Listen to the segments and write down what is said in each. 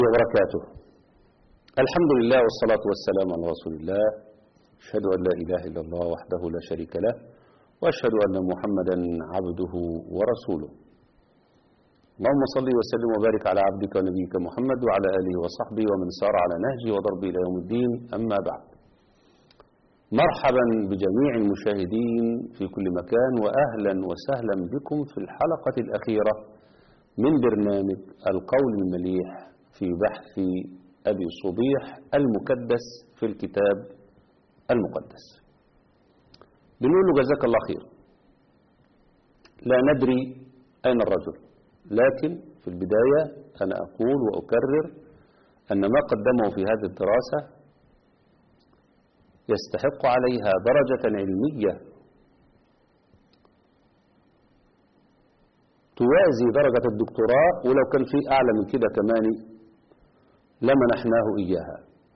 وبركاته الحمد لله والصلاة والسلام على رسول الله أشهد أن لا إله إلا الله وحده لا شريك له وأشهد أن محمدا عبده ورسوله اللهم صل وسلم وبارك على عبدك ونبيك محمد وعلى آله وصحبه ومن سار على نهجه وضربه إلى يوم الدين أما بعد مرحبا بجميع المشاهدين في كل مكان وأهلا وسهلا بكم في الحلقة الأخيرة من برنامج القول المليح في بحث أبي صبيح المكدس في الكتاب المقدس بنقول له جزاك الله خير لا ندري أين الرجل لكن في البداية أنا أقول وأكرر أن ما قدمه في هذه الدراسة يستحق عليها درجة علمية توازي درجة الدكتوراه ولو كان في أعلى من كده كمان لمنحناه إياها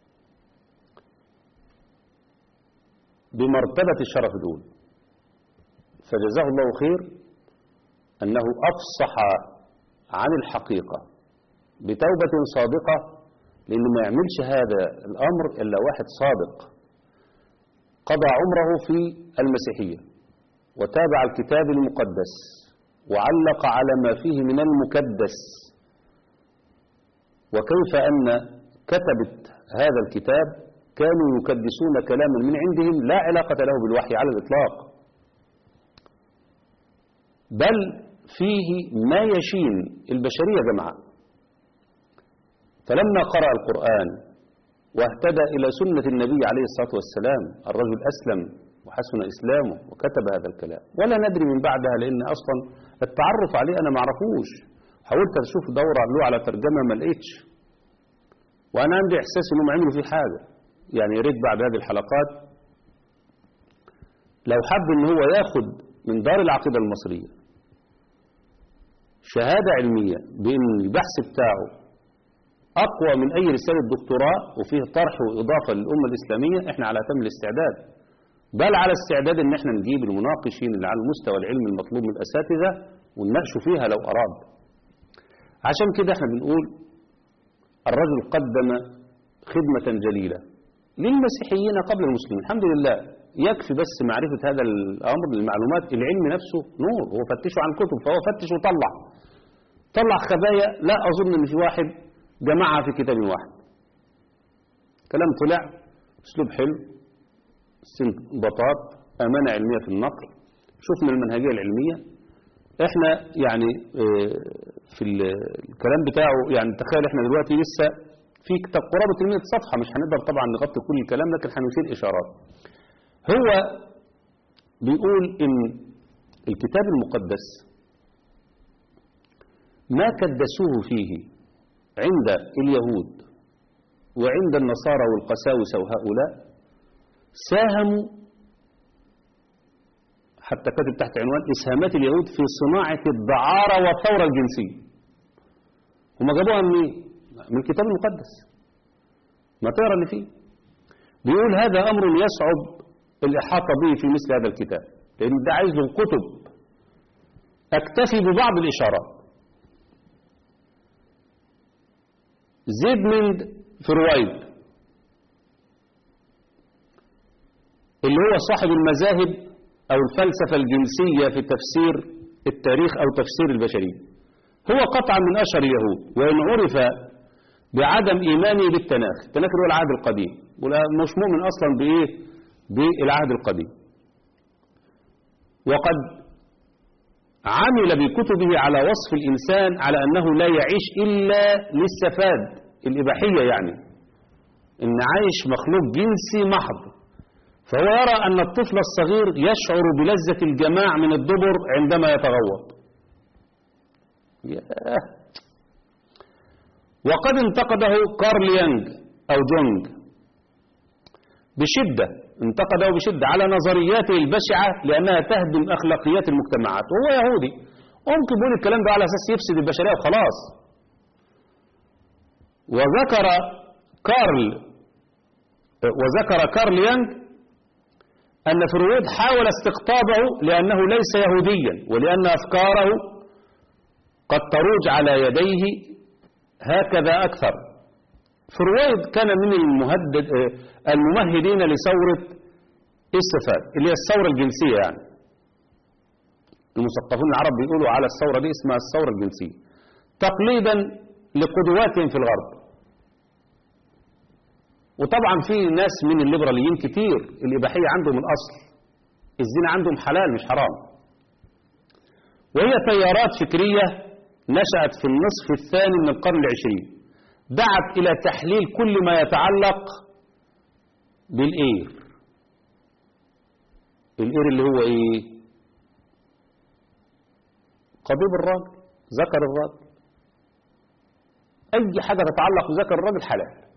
بمرتبة الشرف دول فجزاه الله خير أنه أفصح عن الحقيقة بتوبة صادقة لأنه ما يعملش هذا الأمر إلا واحد صادق قضى عمره في المسيحية وتابع الكتاب المقدس وعلق على ما فيه من المكدس وكيف أن كتبت هذا الكتاب كانوا يكدسون كلاما من عندهم لا علاقة له بالوحي على الإطلاق بل فيه ما يشين البشرية جمعاء فلما قرأ القرآن واهتدى إلى سنة النبي عليه الصلاة والسلام الرجل أسلم وحسن إسلامه وكتب هذا الكلام ولا ندري من بعدها لأن أصلا التعرف عليه أنا معرفوش حاولت أشوف دورة له على ترجمة ما لقيتش وأنا عندي إحساس إنهم عملوا فيه حاجة يعني يا ريت بعد هذه الحلقات لو حب إن هو ياخد من دار العقيدة المصرية شهادة علمية بأن البحث بتاعه أقوى من أي رسالة دكتوراه وفيه طرح وإضافة للأمة الإسلامية إحنا على أتم الاستعداد بل على استعداد إن إحنا نجيب المناقشين اللي على المستوى العلمي المطلوب من الأساتذة ونناقشوا فيها لو أراد عشان كده إحنا بنقول الرجل قدم خدمة جليلة للمسيحيين قبل المسلمين الحمد لله يكفي بس معرفة هذا الأمر المعلومات العلم نفسه نور هو فتشه عن كتب فهو فتش وطلع طلع خبايا لا أظن إن في واحد جمعها في كتاب واحد كلام طلع اسلوب حلو استنباطات امانه علميه في النقل شفنا المنهجيه العلميه احنا يعني في الكلام بتاعه يعني تخيل احنا دلوقتي لسه في كتاب قرابه 100 صفحه مش هنقدر طبعا نغطي كل الكلام لكن هنشير اشارات هو بيقول ان الكتاب المقدس ما كدسوه فيه عند اليهود وعند النصارى والقساوسة وهؤلاء ساهموا حتى كتب تحت عنوان إسهامات اليهود في صناعة الدعارة والثورة الجنسية هم جابوها من ايه؟ من الكتاب المقدس ما تقرا اللي فيه بيقول هذا أمر يصعب الإحاطة به في مثل هذا الكتاب لأن ده عايز له كتب أكتفي ببعض الإشارات زيدمند فرويد اللي هو صاحب المذاهب أو الفلسفة الجنسية في تفسير التاريخ أو تفسير البشرية هو قطعا من أشهر اليهود وإن عرف بعدم إيمانه بالتناخ التناخ هو العهد القديم مش مؤمن أصلا بإيه بالعهد القديم وقد عمل بكتبه على وصف الإنسان على أنه لا يعيش إلا للسفاد الإباحية يعني إن عايش مخلوق جنسي محض فهو يرى أن الطفل الصغير يشعر بلذة الجماع من الدبر عندما يتغوط وقد انتقده كارل يانج أو جونج بشدة انتقده بشدة على نظرياته البشعة لأنها تهدم أخلاقيات المجتمعات وهو يهودي ممكن بيقول الكلام ده على أساس يفسد البشرية وخلاص وذكر كارل وذكر كارل يانج أن فرويد حاول استقطابه لأنه ليس يهوديا ولأن أفكاره قد تروج على يديه هكذا أكثر فرويد كان من المهدد آه، الممهدين لثورة السفاد اللي هي الثورة الجنسية يعني المثقفون العرب بيقولوا على الثورة دي اسمها الثورة الجنسية تقليدا لقدواتهم في الغرب وطبعا في ناس من الليبراليين كتير الإباحية عندهم الأصل الزنا عندهم حلال مش حرام وهي تيارات فكرية نشأت في النصف الثاني من القرن العشرين دعت إلى تحليل كل ما يتعلق بالإير الإير اللي هو إيه قضيب الراجل ذكر الراجل أي حاجة تتعلق بذكر الراجل حلال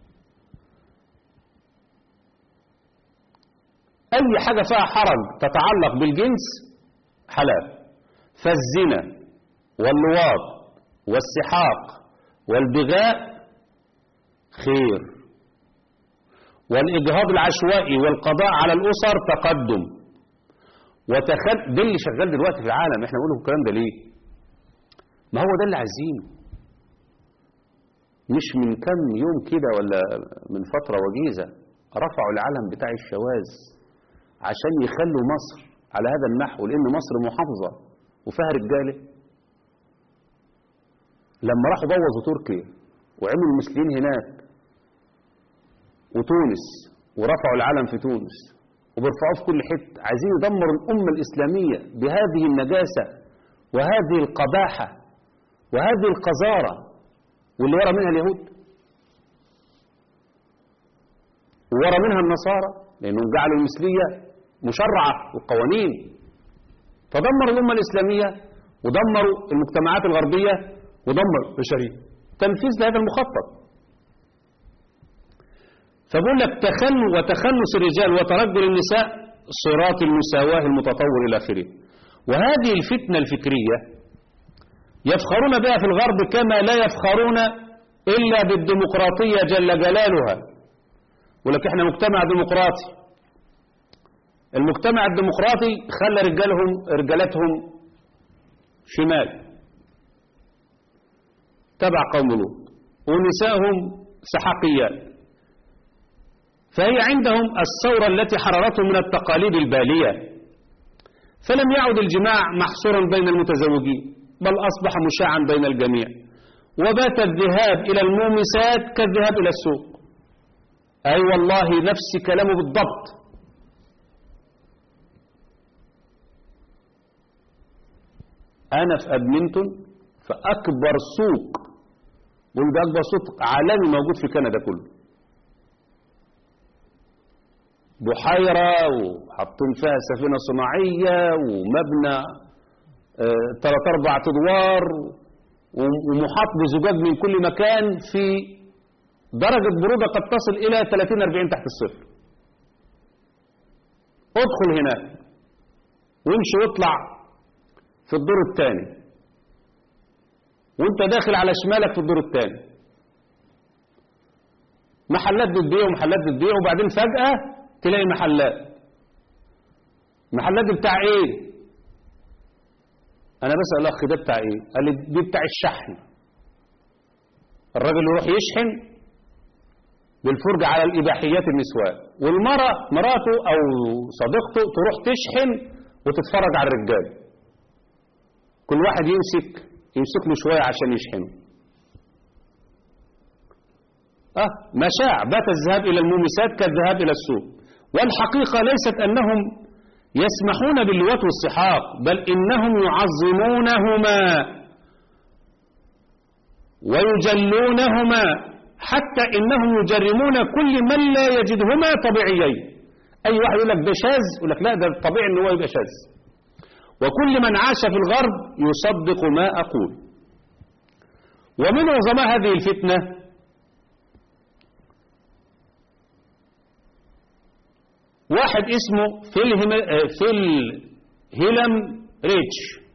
أي حاجة فيها حرج تتعلق بالجنس حلال فالزنا واللواط والسحاق والبغاء خير والإجهاض العشوائي والقضاء على الأسر تقدم وتخل ده اللي شغال دلوقتي في العالم احنا بنقول الكلام ده ليه ما هو ده اللي عايزينه مش من كم يوم كده ولا من فترة وجيزة رفعوا العلم بتاع الشواذ عشان يخلوا مصر على هذا النحو لأن مصر محافظة وفيها رجالة لما راحوا بوظوا تركيا وعملوا المسلمين هناك وتونس ورفعوا العلم في تونس وبيرفعوه في كل حته عايزين يدمروا الأمة الإسلامية بهذه النجاسة وهذه القباحة وهذه القذارة واللي ورا منها اليهود وورا منها النصارى لأنهم جعلوا المثلية مشرعة وقوانين فدمروا الأمة الإسلامية ودمروا المجتمعات الغربية ودمروا البشرية تنفيذ لهذا المخطط فبقول لك تخلو وتخلص الرجال وترجل النساء صراط المساواة المتطور إلى آخره وهذه الفتنة الفكرية يفخرون بها في الغرب كما لا يفخرون إلا بالديمقراطية جل جلالها ولك احنا مجتمع ديمقراطي المجتمع الديمقراطي خلى رجالهم رجالتهم شمال تبع قوم لوط ونسائهم سحقيات فهي عندهم الثورة التي حررتهم من التقاليد البالية فلم يعد الجماع محصورا بين المتزوجين بل أصبح مشاعا بين الجميع وبات الذهاب إلى المومسات كالذهاب إلى السوق أي أيوة والله نفس كلامه بالضبط أنا في أدمنتون فأكبر سوق بقول ده أكبر سوق عالمي موجود في كندا كله بحيرة وحاطين فيها سفينة صناعية ومبنى ثلاث آه أربع أدوار ومحاط بزجاج من كل مكان في درجة برودة قد تصل إلى 30-40 تحت الصفر ادخل هناك وامشي واطلع في الدور الثاني وانت داخل على شمالك في الدور الثاني محلات بتبيع ومحلات بتبيع وبعدين فجأة تلاقي محلات محلات دي بتاع ايه انا بسأل الاخ ده بتاع ايه قال لي دي بتاع الشحن الراجل يروح يشحن بالفرجة على الإباحيات النسوان والمرأة مراته أو صديقته تروح تشحن وتتفرج على الرجال كل واحد يمسك يمسك له شوية عشان يشحنه أه مشاع بات الذهاب إلى المومسات كالذهاب إلى السوق والحقيقة ليست أنهم يسمحون باللواط والسحاق بل إنهم يعظمونهما ويجلونهما حتى إنهم يجرمون كل من لا يجدهما طبيعيين أي واحد يقول لك ده شاذ يقول لك لا ده الطبيعي إن هو يبقى شاذ وكل من عاش في الغرب يصدق ما أقول ومن عظماء هذه الفتنة واحد اسمه فيلهم فيلهيلم ريتش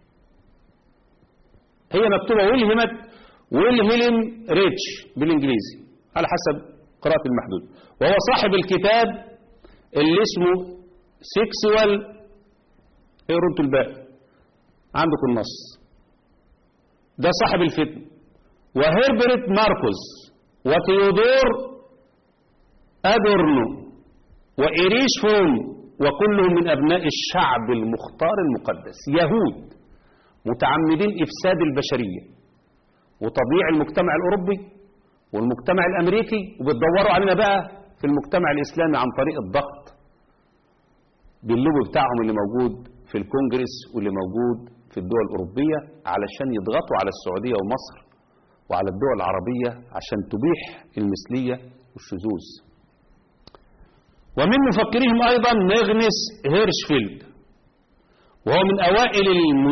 هي مكتوبة ويلهمت ويلهيلم ريتش بالإنجليزي على حسب قراءة المحدود وهو صاحب الكتاب اللي اسمه سيكسوال ايه ردوا الباقي عندكم النص ده صاحب الفتن وهيربرت ماركوس وتيودور أدورنو وإيريش فون وكلهم من أبناء الشعب المختار المقدس يهود متعمدين إفساد البشرية وتضييع المجتمع الأوروبي والمجتمع الأمريكي وبتدوروا علينا بقى في المجتمع الإسلامي عن طريق الضغط باللوبي بتاعهم اللي موجود في الكونجرس واللي موجود في الدول الأوروبية علشان يضغطوا على السعودية ومصر وعلى الدول العربية عشان تبيح المثلية والشذوذ ومن مفكريهم أيضا نغنس هيرشفيلد وهو من أوائل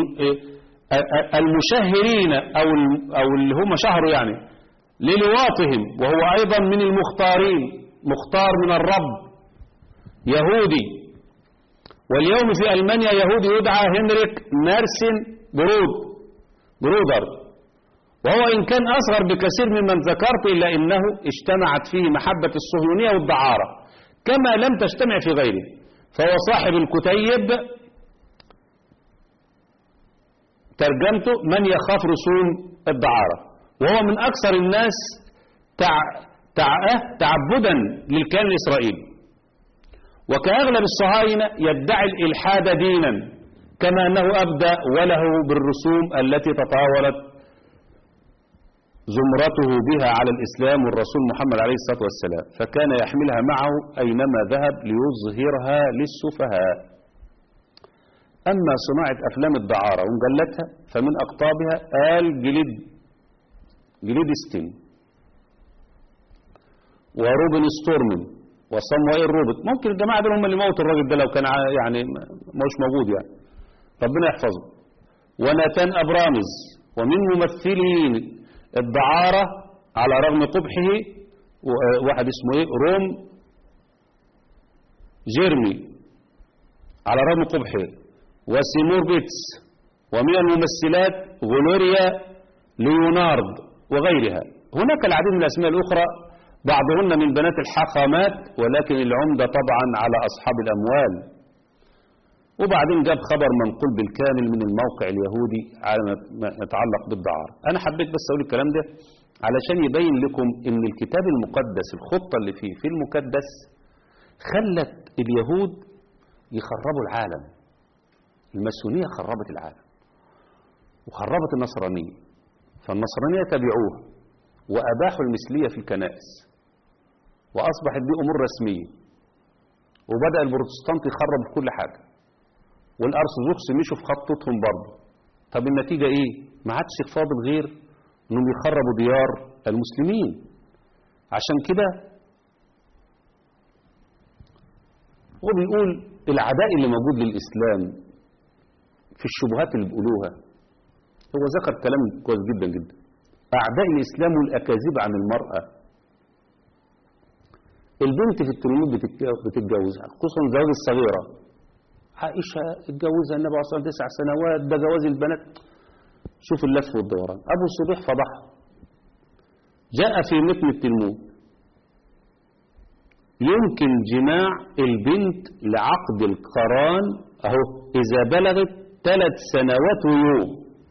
المشهرين أو أو اللي هم شهروا يعني للواطهم وهو أيضا من المختارين مختار من الرب يهودي واليوم في ألمانيا يهودي يدعى هنريك مارسن برود برودر وهو إن كان أصغر بكثير ممن ذكرت إلا إنه اجتمعت فيه محبة الصهيونية والدعارة كما لم تجتمع في غيره فهو صاحب الكتيب ترجمته من يخاف رسوم الدعارة وهو من أكثر الناس تع... تع... تعبدا للكيان الإسرائيلي وكأغلب الصهاينة يدعي الإلحاد دينا كما أنه أبدأ وله بالرسوم التي تطاولت زمرته بها على الإسلام والرسول محمد عليه الصلاة والسلام فكان يحملها معه أينما ذهب ليظهرها للسفهاء أما صناعة أفلام الدعارة ومجلتها فمن أقطابها آل جليد جليدستين وروبن ستورمن وصموئيل روبرت ممكن الجماعة دول هم اللي موتوا الراجل ده لو كان يعني مش موجود يعني ربنا يحفظه وناتان أبرامز ومن ممثلين الدعارة على رغم قبحه واحد اسمه ايه روم جيرمي على رغم قبحه وسيمور بيتس ومن الممثلات غلوريا ليونارد وغيرها هناك العديد من الأسماء الأخرى بعضهن من بنات الحاخامات ولكن العمدة طبعا على أصحاب الأموال وبعدين جاب خبر منقول بالكامل من الموقع اليهودي على ما يتعلق بالدعارة أنا حبيت بس أقول الكلام ده علشان يبين لكم إن الكتاب المقدس الخطة اللي فيه في المكدس خلت اليهود يخربوا العالم الماسونية خربت العالم وخربت النصرانية فالنصرانية تبعوها وأباحوا المثلية في الكنائس وأصبحت دي أمور رسمية وبدأ البروتستانت يخرب في كل حاجة والأرثوذكس مشوا في خطتهم برضه طب النتيجة إيه؟ ما عادش فاضل غير إنهم يخربوا ديار المسلمين عشان كده هو بيقول العداء اللي موجود للإسلام في الشبهات اللي بيقولوها هو ذكر كلام كويس جدا جدا أعداء الإسلام والأكاذيب عن المرأة البنت في التلميذ بتتجوز خصوصا الزواج الصغيرة عائشة اتجوزها النبي صلى الله عليه وسلم تسع سنوات ده جواز البنات شوف اللف والدوران أبو الصبيح فضحه جاء في متن التلمود يمكن جماع البنت لعقد القران أهو إذا بلغت ثلاث سنوات ويوم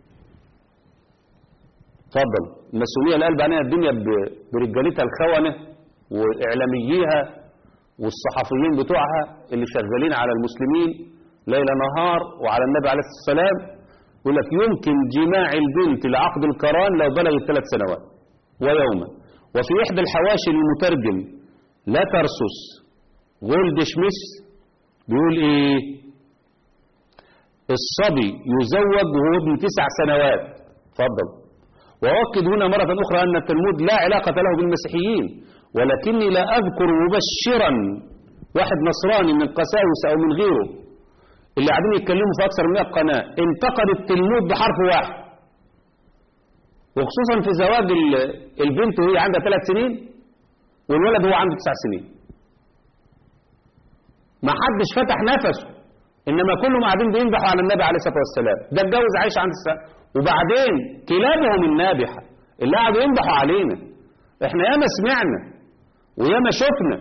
اتفضل المسؤولية اللي قلب عليها الدنيا برجالتها الخونة وإعلامييها والصحفيين بتوعها اللي شغالين على المسلمين ليل نهار وعلى النبي عليه الصلاة والسلام يقول لك يمكن جماع البنت لعقد القران لو بلغت ثلاث سنوات ويوما وفي إحدى الحواشي المترجم لا ترسس جولد شميث بيقول إيه الصبي يزوج وهو ابن تسع سنوات اتفضل وأؤكد هنا مرة أخرى أن التلمود لا علاقة له بالمسيحيين ولكني لا أذكر مبشرا واحد نصراني من القساوسة أو من غيره اللي قاعدين يتكلموا في أكثر من 100 قناة انتقد التلمود بحرف واحد وخصوصا في زواج البنت وهي عندها ثلاث سنين والولد هو عنده تسع سنين ما حدش فتح نفسه إنما كلهم قاعدين بينبحوا على النبي عليه الصلاة والسلام ده اتجوز عايشة عند السنة وبعدين كلابهم النابحة اللي قعدوا ينبحوا علينا احنا ياما سمعنا وياما شفنا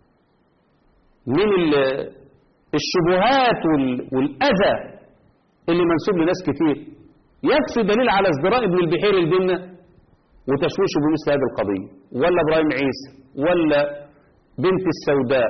من الشبهات والأذى اللي منسوب لناس كتير يكفي دليل على ازدراء ابن البحير البنا وتشويشه بمثل هذه القضية ولا إبراهيم عيسى ولا بنت السوداء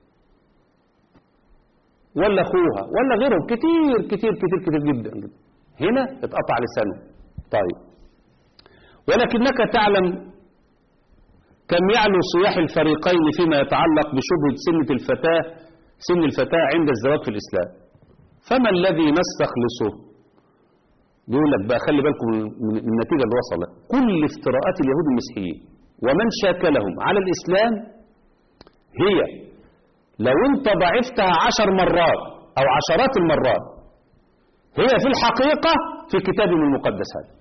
ولا أخوها ولا غيرهم كتير كتير كتير كتير جدا جدا هنا اتقطع لسانه طيب ولكنك تعلم كم يعلو صياح الفريقين فيما يتعلق بشبهة سنة الفتاة سن الفتاة عند الزواج في الإسلام فما الذي نستخلصه بيقول لك بقى خلي بالكم من النتيجة اللي وصلت كل افتراءات اليهود المسيحيين ومن شاكلهم على الإسلام هي لو انت ضعفتها عشر مرات أو عشرات المرات هي في الحقيقة في كتابهم المقدس هذا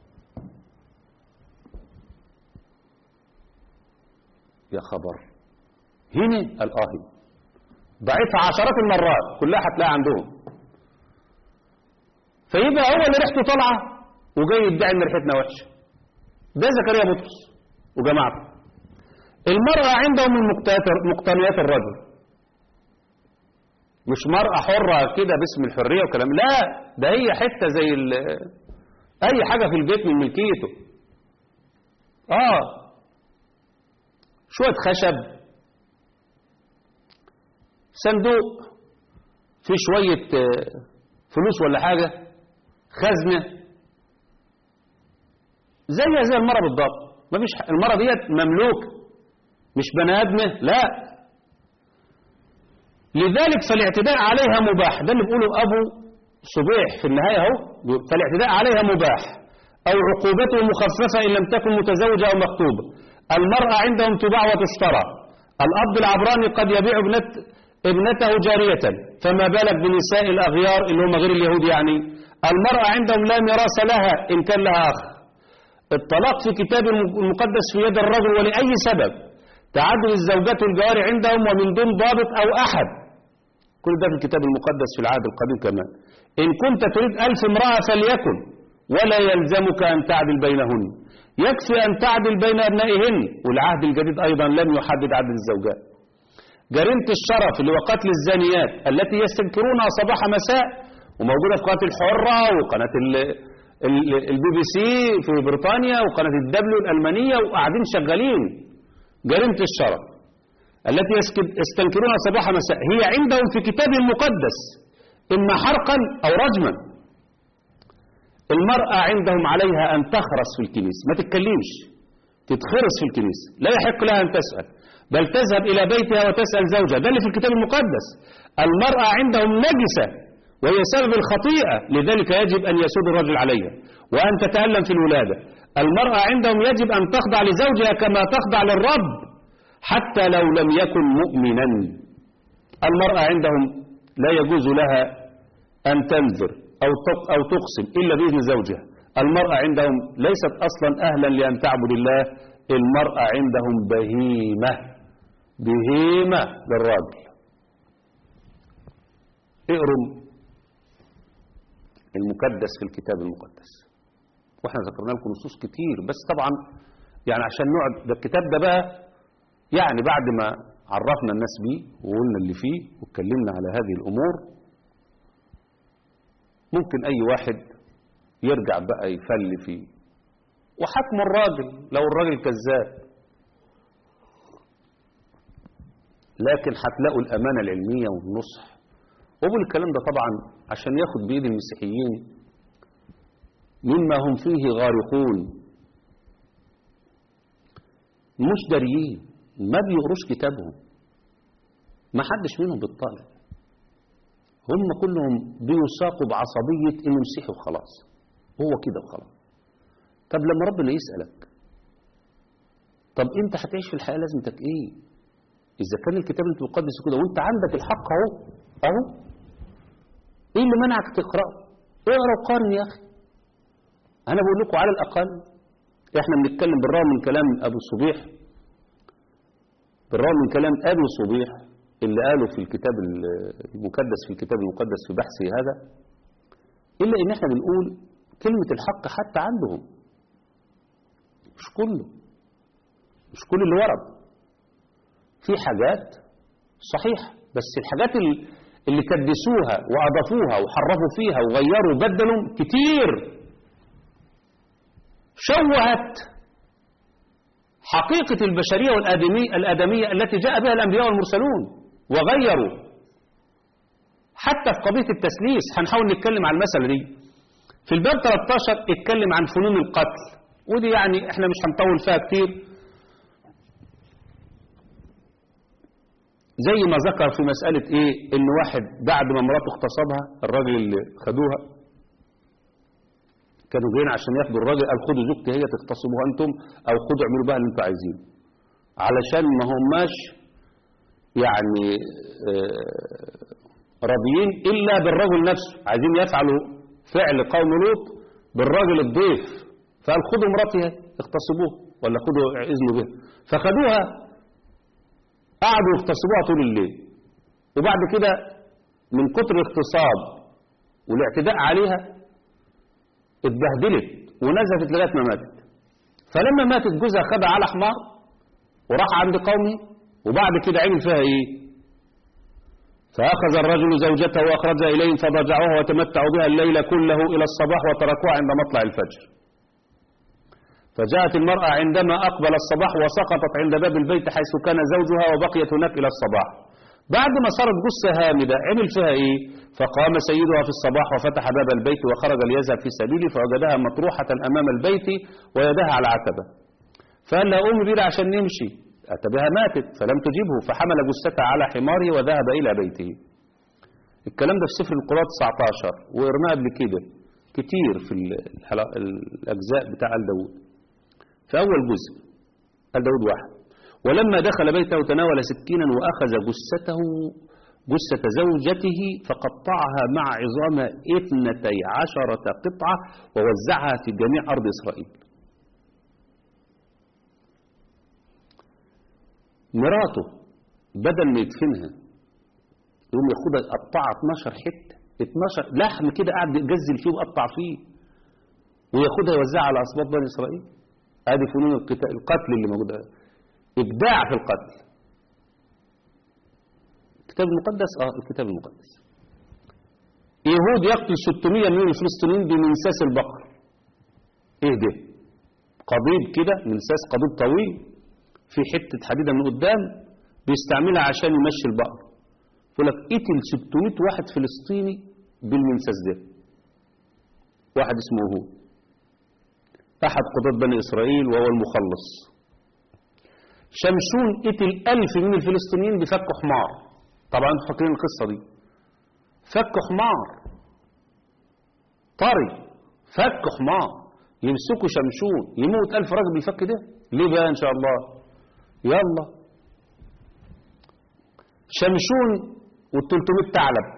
يا خبر هنا الآهي ضعيفها عشرات المرات كلها هتلاقي عندهم فيبقى هو اللي ريحته طالعه وجاي يدعي ان ريحتنا وحشه ده زكريا بطرس وجماعته المرأة عندهم من مقتنيات الرجل مش مرأة حرة كده باسم الحرية وكلام لا ده هي حتة زي أي حاجة في البيت من ملكيته آه شوية خشب صندوق فيه شوية فلوس ولا حاجة خزنة زيها زي المرة بالضبط مفيش المرة ديت مملوكة مش بني آدمة لا لذلك فالاعتداء عليها مباح ده اللي بيقوله أبو صبيح في النهاية اهو فالاعتداء عليها مباح أو عقوبته مخففة إن لم تكن متزوجة أو مخطوبة المرأة عندهم تباع وتشترى الأب العبراني قد يبيع ابنت ابنته جارية فما بالك بنساء الأغيار اللي هم غير اليهود يعني المرأة عندهم لا ميراث لها إن كان لها أخ الطلاق في كتاب المقدس في يد الرجل ولأي سبب تعدد الزوجات والجواري عندهم ومن دون ضابط أو أحد كل ده في الكتاب المقدس في العهد القديم كمان إن كنت تريد ألف امرأة فليكن ولا يلزمك أن تعدل بينهن يكفي أن تعدل بين أبنائهن والعهد الجديد أيضا لم يحدد عدد الزوجات جريمة الشرف اللي هو قتل الزانيات التي يستنكرونها صباح مساء وموجودة في قناة الحرة وقناة البي بي سي في بريطانيا وقناة الدبليو الألمانية وقاعدين شغالين جريمة الشرف التي يستنكرونها صباح مساء هي عندهم في كتاب المقدس إما حرقا أو رجما المرأة عندهم عليها أن تخرس في الكنيسة ما تتكلمش تتخرس في الكنيسة لا يحق لها أن تسأل بل تذهب إلى بيتها وتسأل زوجها ده اللي في الكتاب المقدس المرأة عندهم نجسة وهي سبب الخطيئة لذلك يجب أن يسود الرجل عليها وأن تتألم في الولادة المرأة عندهم يجب أن تخضع لزوجها كما تخضع للرب حتى لو لم يكن مؤمنا المرأة عندهم لا يجوز لها أن تنذر أو أو تقسم إلا بإذن زوجها المرأة عندهم ليست أصلا أهلا لأن تعبد الله المرأة عندهم بهيمة بهيمة للراجل اقروا المكدس في الكتاب المقدس واحنا ذكرنا لكم نصوص كتير بس طبعا يعني عشان نقعد ده الكتاب ده بقى يعني بعد ما عرفنا الناس بيه وقلنا اللي فيه واتكلمنا على هذه الأمور ممكن أي واحد يرجع بقى يفل فيه وحكم الراجل لو الراجل كذاب لكن هتلاقوا الأمانة العلمية والنصح وبقول الكلام ده طبعا عشان ياخد بإيد المسيحيين مما هم فيه غارقون مش داريين ما بيقروش كتابهم ما حدش منهم بيطالع هم كلهم بيساقوا بعصبية انه مسيحي وخلاص هو كده وخلاص طب لما ربنا يسألك طب انت هتعيش في الحياة لازمتك ايه اذا كان الكتاب المقدس كده وانت عندك الحق اهو اهو ايه اللي منعك تقرأ اقرأ وقارن يا اخي انا بقول لكم على الاقل احنا بنتكلم بالرغم من كلام ابو صبيح بالرغم من كلام ابي صبيح اللي قاله في الكتاب المقدس في الكتاب المقدس في بحثه هذا الا ان احنا بنقول كلمة الحق حتى عندهم مش كله مش كل اللي ورد في حاجات صحيحة بس الحاجات اللي كدسوها وأضافوها وحرفوا فيها وغيروا وبدلوا كتير شوهت حقيقة البشرية والآدمية الآدمية التي جاء بها الأنبياء والمرسلون وغيروا حتى في قضية التسليس هنحاول نتكلم عن المسألة دي في الباب 13 اتكلم عن فنون القتل ودي يعني احنا مش هنطول فيها كتير زي ما ذكر في مسألة ايه ان واحد بعد ما مراته اغتصبها الراجل اللي خدوها كانوا جايين عشان ياخدوا الراجل قال خدوا زوجتي هي تغتصبوها انتم او خدوا اعملوا بها اللي انتم عايزينه علشان ما هماش يعني آه راضيين الا بالرجل نفسه عايزين يفعلوا فعل قوم لوط بالراجل الضيف فقال خدوا مراتي اغتصبوها ولا خدوا اذنوا بها فخدوها قعدوا يغتصبوها طول الليل وبعد كده من كتر الاغتصاب والاعتداء عليها اتبهدلت ونزفت لغايه ما ماتت فلما ماتت جوزها خدها على حمار وراح عند قومه وبعد كده عمل فيها ايه فأخذ الرجل زوجته وأخرجها إليهم فضجعوها وتمتعوا بها الليل كله إلى الصباح وتركوها عند مطلع الفجر فجاءت المرأة عندما أقبل الصباح وسقطت عند باب البيت حيث كان زوجها وبقيت هناك إلى الصباح بعد ما صارت جثة هامدة عمل فيها إيه فقام سيدها في الصباح وفتح باب البيت وخرج ليذهب في سبيله فوجدها مطروحة أمام البيت ويدها على العتبة فقال لها أمي بينا عشان نمشي أتى بها ماتت فلم تجيبه فحمل جثتها على حماره وذهب إلى بيته الكلام ده في سفر القراء 19 وقرناه قبل كده كتير في الأجزاء بتاع آل داود في أول جزء آل داود واحد ولما دخل بيته تناول سكينا وأخذ جثته جثة زوجته فقطعها مع عظامها اثنتي عشرة قطعة ووزعها في جميع أرض إسرائيل مراته بدل ما يدفنها يقوم ياخدها يقطعها 12 حته 12 لحم كده قاعد يجزل فيه ويقطع فيه وياخدها يوزعها على اسباط بني اسرائيل ادي فنون القتل اللي موجوده ابداع في القتل الكتاب المقدس اه الكتاب المقدس يهود يقتل 600 من الفلسطينيين بمنساس البقر ايه ده قضيب كده منساس قضيب طويل في حتة حديدة من قدام بيستعملها عشان يمشي البقر يقول لك قتل 600 واحد فلسطيني بالمنساس ده واحد اسمه هو أحد قضاة بني إسرائيل وهو المخلص شمشون قتل ألف من الفلسطينيين بفك حمار طبعا انتوا فاكرين القصة دي فك حمار طري فك حمار يمسكوا شمشون يموت ألف راجل بالفك ده ليه بقى إن شاء الله يلا شمشون وال300 ثعلب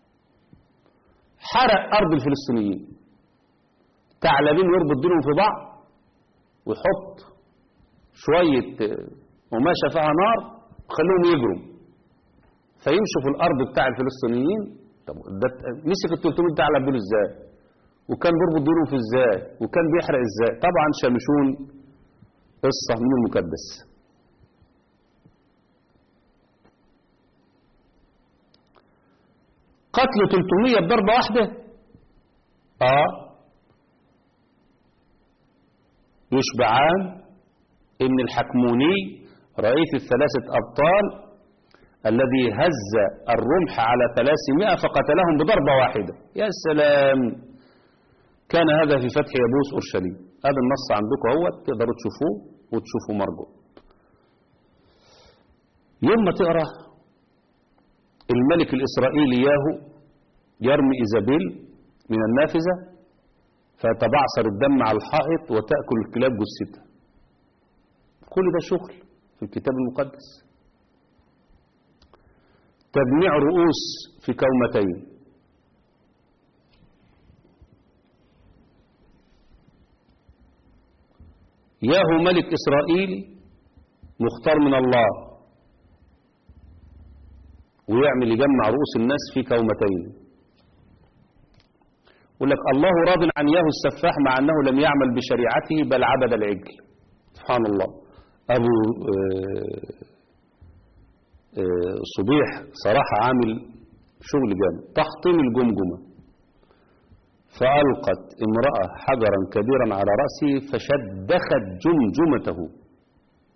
حرق أرض الفلسطينيين ثعلبين يربط دينهم في بعض ويحط شوية قماشة فيها نار وخليهم يجروا فيمشوا في الأرض بتاع الفلسطينيين طب ده مسك ال 300 ثعلب دول ازاي وكان بيربط دينهم في ازاي وكان بيحرق ازاي طبعا شمشون قصة من المكدس قتل 300 بضربة واحدة اه يشبعان ان الحكموني رئيس الثلاثة ابطال الذي هز الرمح على 300 فقتلهم بضربة واحدة يا سلام كان هذا في فتح يبوس أورشليم هذا النص عندكم هو تقدروا تشوفوه وتشوفوا مرجو يوم ما تقرأ الملك الإسرائيلي ياهو يرمي إيزابيل من النافذة فيتبعصر الدم على الحائط وتأكل الكلاب جثتها كل ده شغل في الكتاب المقدس تجميع رؤوس في كومتين ياهو ملك إسرائيلي مختار من الله ويعمل يجمع رؤوس الناس في كومتين يقول لك الله راض عن ياهو السفاح مع أنه لم يعمل بشريعته بل عبد العجل سبحان الله أبو صبيح صراحة عامل شغل جامد تحطيم الجمجمة فألقت امرأة حجرا كبيرا على رأسه فشدخت جمجمته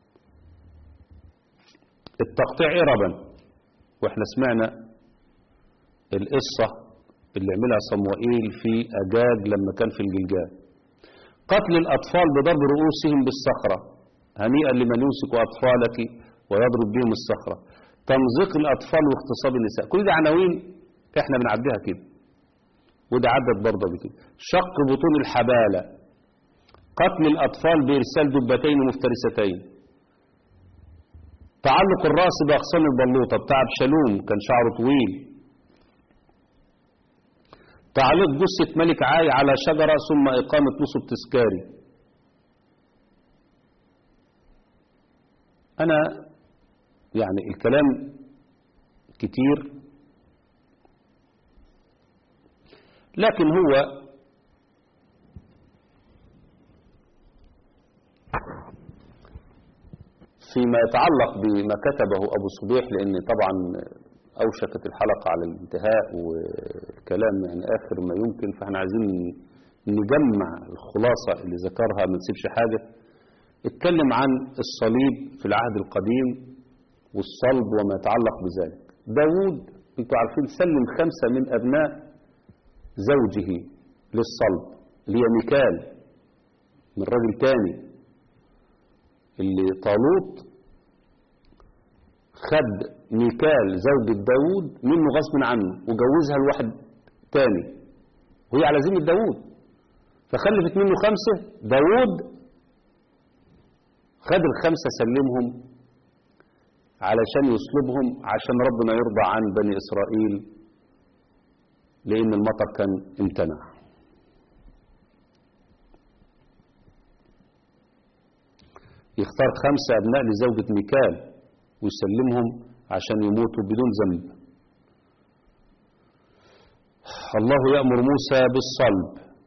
التقطيع إربا واحنا سمعنا القصة اللي عملها صموئيل في أجاج لما كان في الجلجال قتل الأطفال بضرب رؤوسهم بالصخرة هنيئا لمن يمسك أطفالك ويضرب بهم الصخرة تمزيق الأطفال واغتصاب النساء كل دي عناوين احنا بنعديها كده وده عدت برضه بكده شق بطون الحبالة قتل الأطفال بإرسال دبتين مفترستين تعلق الرأس بأغصان البلوطة بتاع بشالوم كان شعره طويل تعليق جثة ملك عاي على شجرة ثم إقامة نصب تذكاري أنا يعني الكلام كتير لكن هو فيما يتعلق بما كتبه أبو صبيح لأن طبعا أوشكت الحلقة على الانتهاء والكلام يعني آخر ما يمكن فاحنا عايزين نجمع الخلاصة اللي ذكرها ما نسيبش حاجة اتكلم عن الصليب في العهد القديم والصلب وما يتعلق بذلك داود انتوا عارفين سلم خمسة من أبناء زوجه للصلب اللي هي ميكال من راجل تاني اللي طالوت خد ميكال زوجة داود منه غصب عنه وجوزها لواحد تاني وهي على ذمة داود فخلفت منه خمسة داود خد الخمسة سلمهم علشان يصلبهم عشان ربنا يرضى عن بني إسرائيل لأن المطر كان امتنع يختار خمسة أبناء لزوجة ميكال ويسلمهم عشان يموتوا بدون ذنب الله يأمر موسى بالصلب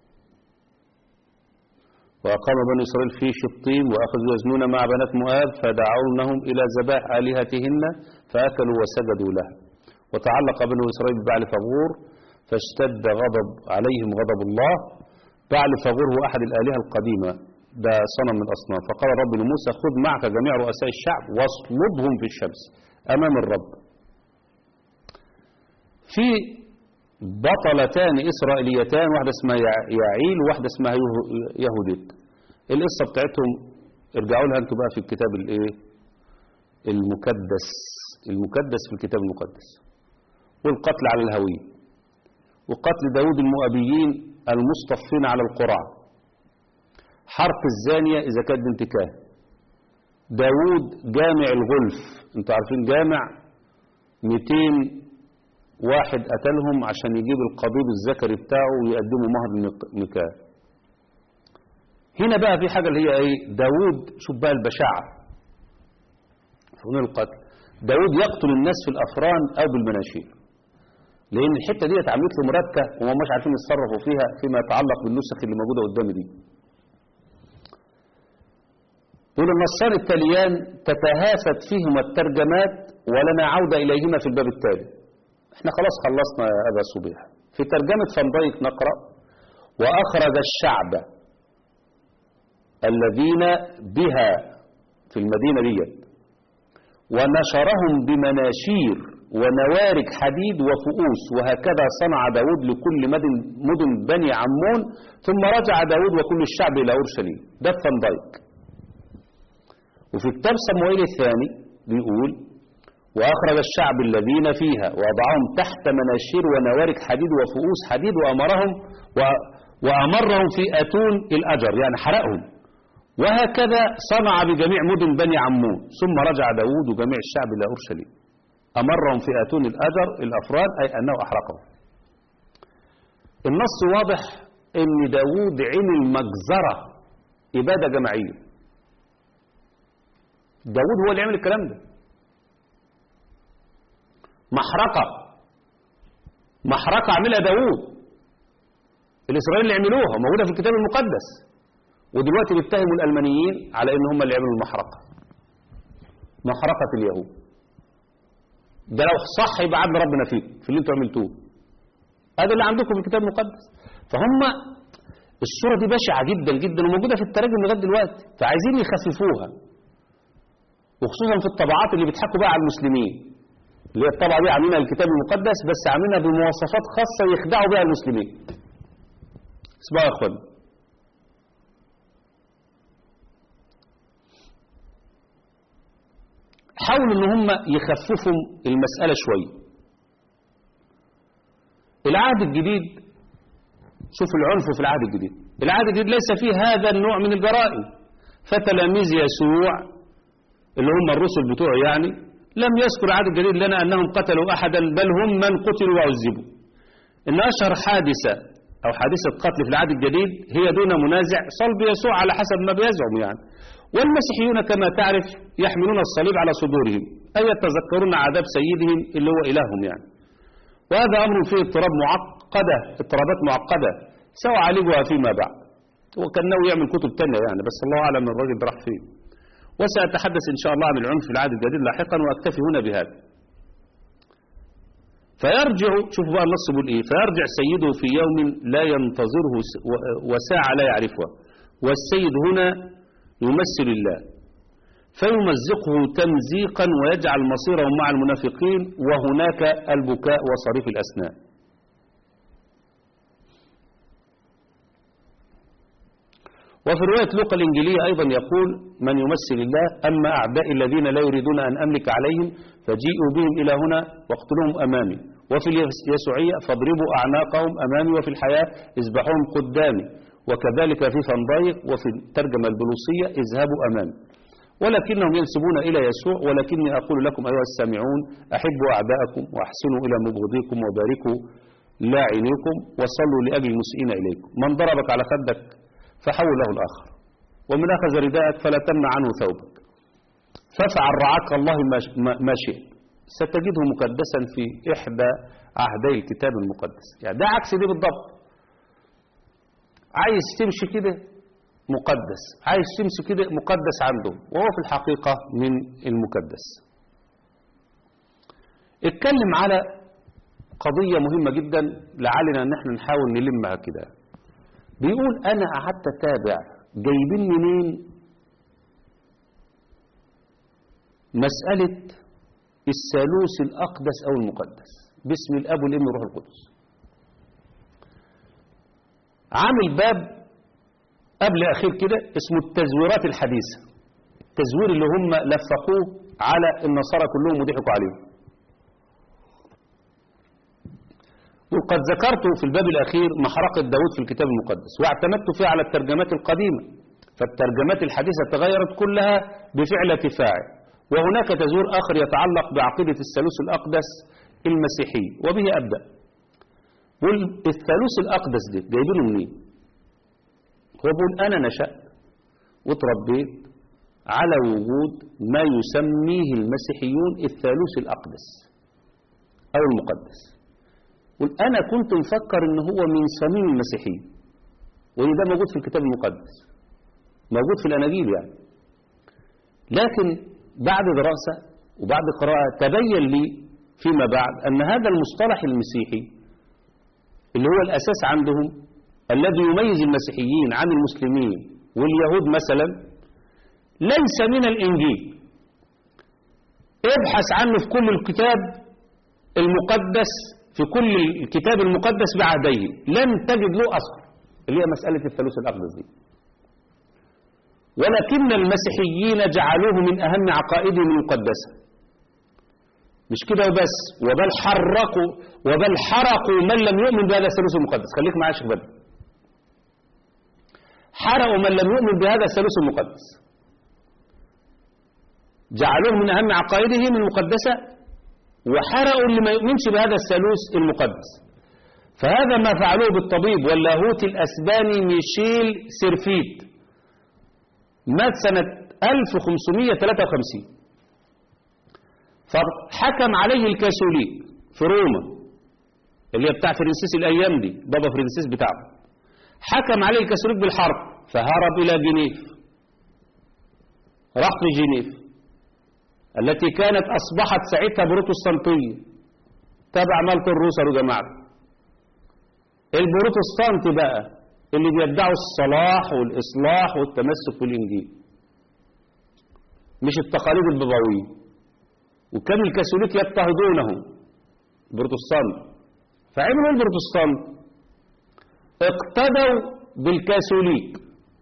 وأقام بني إسرائيل في شطيم وأخذوا يزنون مع بنات مؤاب فدعونهم إلى ذبائح آلهتهن فأكلوا وسجدوا لها وتعلق بنو إسرائيل ببعل فغور فاشتد غضب عليهم غضب الله بعل فغور هو أحد الآلهة القديمة ده صنم من الأصنام فقال الرب لموسى خذ معك جميع رؤساء الشعب واصلبهم في الشمس أمام الرب في بطلتان إسرائيليتان واحدة اسمها يعيل وواحدة اسمها يهوديت القصة بتاعتهم ارجعوا لها انتوا بقى في الكتاب الايه المكدس المكدس في الكتاب المقدس والقتل على الهوية وقتل داود المؤبيين المصطفين على القرى حرق الزانية إذا كانت بنت كاهن داود جامع الغلف انتوا عارفين جامع 200 واحد قتلهم عشان يجيب القضيب الذكري بتاعه ويقدمه مهر المكاه هنا بقى في حاجة اللي هي ايه داود شوف بقى البشاعة فهنا القتل داود يقتل الناس في الأفران أو بالمناشير لأن الحتة دي اتعملت له مركة وما مش عارفين يتصرفوا فيها فيما يتعلق بالنسخ اللي موجودة قدامي دي يقول النصان التاليان تتهافت فيهما الترجمات ولنا عودة إليهما في الباب التالي احنا خلاص خلصنا يا أبا صبيح في ترجمة فنضيق نقرأ وأخرج الشعب الذين بها في المدينة دي ونشرهم بمناشير ونوارك حديد وفؤوس وهكذا صنع داود لكل مدن, مدن بني عمون ثم رجع داود وكل الشعب إلى أورشليم ده فنضيق وفي كتاب صموئيل الثاني بيقول وأخرج الشعب الذين فيها ووضعهم تحت مناشير ونوارك حديد وفؤوس حديد وأمرهم و... وأمرهم في أتون الأجر يعني حرقهم وهكذا صنع بجميع مدن بني عمون ثم رجع داود وجميع الشعب إلى أورشليم أمرهم في أتون الأجر الأفراد أي أنه أحرقهم النص واضح أن داود عمل مجزرة إبادة جماعية داود هو اللي عمل الكلام ده محرقة محرقة عملها داوود الإسرائيل اللي عملوها موجودة في الكتاب المقدس ودلوقتي بيتهموا الألمانيين على إن هم اللي عملوا المحرقة محرقة اليهود ده لو صح يبقى عدل ربنا فيك في اللي انتوا عملتوه هذا اللي عندكم في الكتاب المقدس فهم الصورة دي بشعة جدا جدا وموجودة في التراجم لغاية دلوقتي فعايزين يخففوها وخصوصا في الطبعات اللي بيضحكوا بقى على المسلمين اللي هي الطبعة دي عاملينها الكتاب المقدس بس عاملينها بمواصفات خاصة يخدعوا بها المسلمين اسمعوا يا اخوان حاولوا ان هم يخففوا المسألة شوية العهد الجديد شوفوا العنف في العهد الجديد العهد الجديد ليس فيه هذا النوع من الجرائم فتلاميذ يسوع اللي هم الرسل بتوعه يعني لم يذكر العهد الجديد لنا أنهم قتلوا أحدا بل هم من قتلوا وعذبوا إن أشهر حادثة أو حادثة قتل في العهد الجديد هي دون منازع صلب يسوع على حسب ما بيزعم يعني والمسيحيون كما تعرف يحملون الصليب على صدورهم أي يتذكرون عذاب سيدهم اللي هو إلههم يعني وهذا أمر فيه اضطراب معقدة اضطرابات معقدة سوى عالجها فيما بعد وكان ناوي يعمل كتب تانية يعني بس الله أعلم الراجل راح فين وسأتحدث إن شاء الله عن العنف في العهد الجديد لاحقا وأكتفي هنا بهذا فيرجع شوفوا بقى النص بيقول إيه فيرجع سيده في يوم لا ينتظره وساعة لا يعرفها والسيد هنا يمثل الله فيمزقه تمزيقا ويجعل مصيرهم مع المنافقين وهناك البكاء وصريف الأسنان وفي رواية لوقا الإنجيلية أيضا يقول من يمثل الله أما أعداء الذين لا يريدون أن أملك عليهم فجيئوا بهم إلى هنا واقتلوهم أمامي وفي اليسوعية فاضربوا أعناقهم أمامي وفي الحياة اذبحوهم قدامي وكذلك في فنضايق وفي الترجمة البلوصية اذهبوا أمامي ولكنهم ينسبون إلى يسوع ولكني أقول لكم أيها السامعون أحبوا أعداءكم وأحسنوا إلى مبغضيكم وباركوا لاعنيكم وصلوا لأجل المسيئين إليكم من ضربك على خدك فحول له الآخر ومن أخذ رداءك فلا تمنع عنه ثوبك فافعل رعاك الله ما شئت ستجده مقدسا في إحدى عهدي الكتاب المقدس يعني ده عكس دي بالضبط عايز تمشي كده مقدس عايز تمشي كده مقدس عندهم وهو في الحقيقة من المقدس اتكلم على قضية مهمة جدا لعلنا ان احنا نحاول نلمها كده بيقول انا قعدت اتابع جايبين منين مسألة الثالوث الأقدس أو المقدس باسم الأب والابن والروح القدس عامل باب قبل أخير كده اسمه التزويرات الحديثة التزوير اللي هم لفقوه على النصارى كلهم وضحكوا عليهم وقد ذكرت في الباب الأخير محرقة داود في الكتاب المقدس واعتمدت فيه على الترجمات القديمة فالترجمات الحديثة تغيرت كلها بفعلة فاعل وهناك تزوير آخر يتعلق بعقيدة الثالوث الأقدس المسيحي وبه أبدأ والثالوث الأقدس ده جايبينه منين هو بيقول أنا نشأت وتربيت على وجود ما يسميه المسيحيون الثالوث الأقدس أو المقدس قل أنا كنت مفكر إن هو من صميم المسيحيين وإن ده موجود في الكتاب المقدس موجود في الأناجيل يعني لكن بعد دراسة وبعد قراءة تبين لي فيما بعد أن هذا المصطلح المسيحي اللي هو الأساس عندهم الذي يميز المسيحيين عن المسلمين واليهود مثلا ليس من الإنجيل ابحث عنه في كل الكتاب المقدس في كل الكتاب المقدس بعهديه لن تجد له أصل اللي هي مسألة الثالوث الأقدس دي ولكن المسيحيين جعلوه من أهم عقائدهم المقدسة مش كده وبس وبل حرقوا وبل حرقوا من لم يؤمن بهذا الثالوث المقدس خليك معايا شيخ بدر حرقوا من لم يؤمن بهذا الثالوث المقدس جعلوه من أهم عقائدهم المقدسة وحرقوا اللي ما يؤمنش بهذا الثالوث المقدس فهذا ما فعلوه بالطبيب واللاهوت الأسباني ميشيل سيرفيت مات سنة 1553 فحكم عليه الكاثوليك في روما اللي هي بتاع فرنسيس الأيام دي بابا فرنسيس بتاعه حكم عليه الكاثوليك بالحرب فهرب إلى جنيف راح في جنيف التي كانت أصبحت ساعتها بروتستانتية تبع مالك الروسر وجماعته البروتستانت بقى اللي بيدعوا الصلاح والإصلاح والتمسك بالإنجيل مش التقاليد البابوية وكان الكاثوليك يضطهدونه بروتستانت فعملوا البروتستانت اقتدوا بالكاثوليك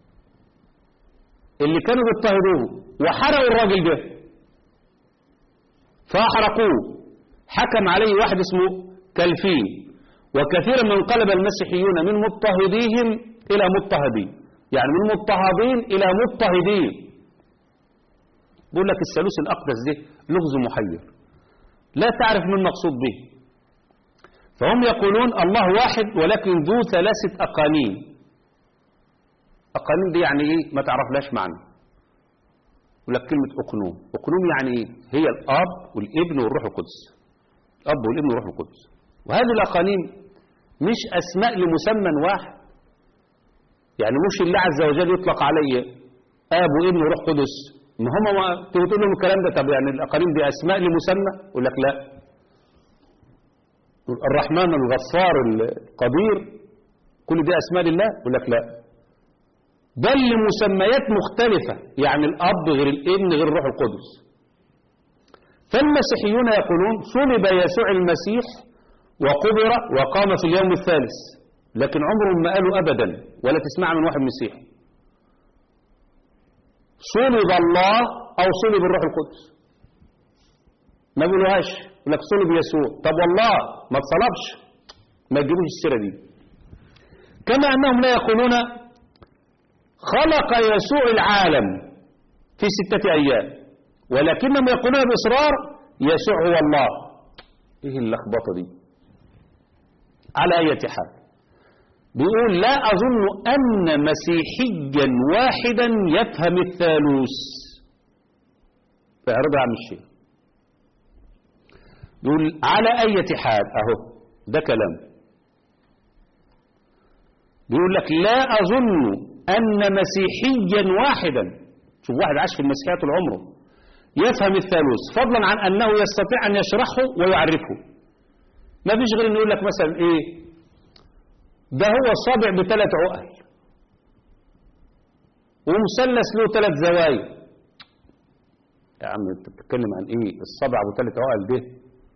اللي كانوا بيضطهدوه وحرقوا الراجل ده فأحرقوه حكم عليه واحد اسمه كالفين وكثيرا من انقلب المسيحيون من مضطهديهم إلى مضطهدين يعني من مضطهدين إلى مضطهدين بيقول لك الثالوث الأقدس ده لغز محير لا تعرف ما المقصود به فهم يقولون الله واحد ولكن ذو ثلاثة أقانيم أقانيم دي يعني إيه ما تعرف لاش معنى يقول لك كلمة أقنوم أقنوم يعني إيه هي الأب والابن والروح القدس الأب والابن والروح القدس وهذه الأقانيم مش أسماء لمسمى واحد يعني مش الله عز وجل يطلق عليه آب وابن وروح قدس ما هم ما تقول لهم الكلام ده طب يعني الأقانيم دي أسماء لمسمى يقول لك لا الرحمن الغفار القدير كل دي أسماء لله يقول لك لا بل لمسميات مختلفة يعني الأب غير الابن غير الروح القدس فالمسيحيون يقولون صلب يسوع المسيح وقبر وقام في اليوم الثالث لكن عمرهم ما قالوا أبدا ولا تسمع من واحد مسيحي صلب الله أو صلب الروح القدس ما بيقولوهاش يقول لك صلب يسوع طب والله ما اتصلبش ما تجيبوش السيرة دي كما أنهم لا يقولون خلق يسوع العالم في ستة أيام ولكنهم يقولون بإصرار يسوع هو الله إيه اللخبطة دي على أي حال بيقول لا أظن أن مسيحيا واحدا يفهم الثالوث فاعرضها عن الشيء يقول على أي حال أهو ده كلام بيقول لك لا أظن أن مسيحيا واحدا شوف واحد عاش في المسيحية طول عمره يفهم الثالوث فضلا عن أنه يستطيع أن يشرحه ويعرفه ما فيش غير أن يقول لك مثلا إيه ده هو صابع بثلاث عقل ومثلث له ثلاث زوايا يا عم انت بتتكلم عن ايه الصابع ابو ثلاث عقل ده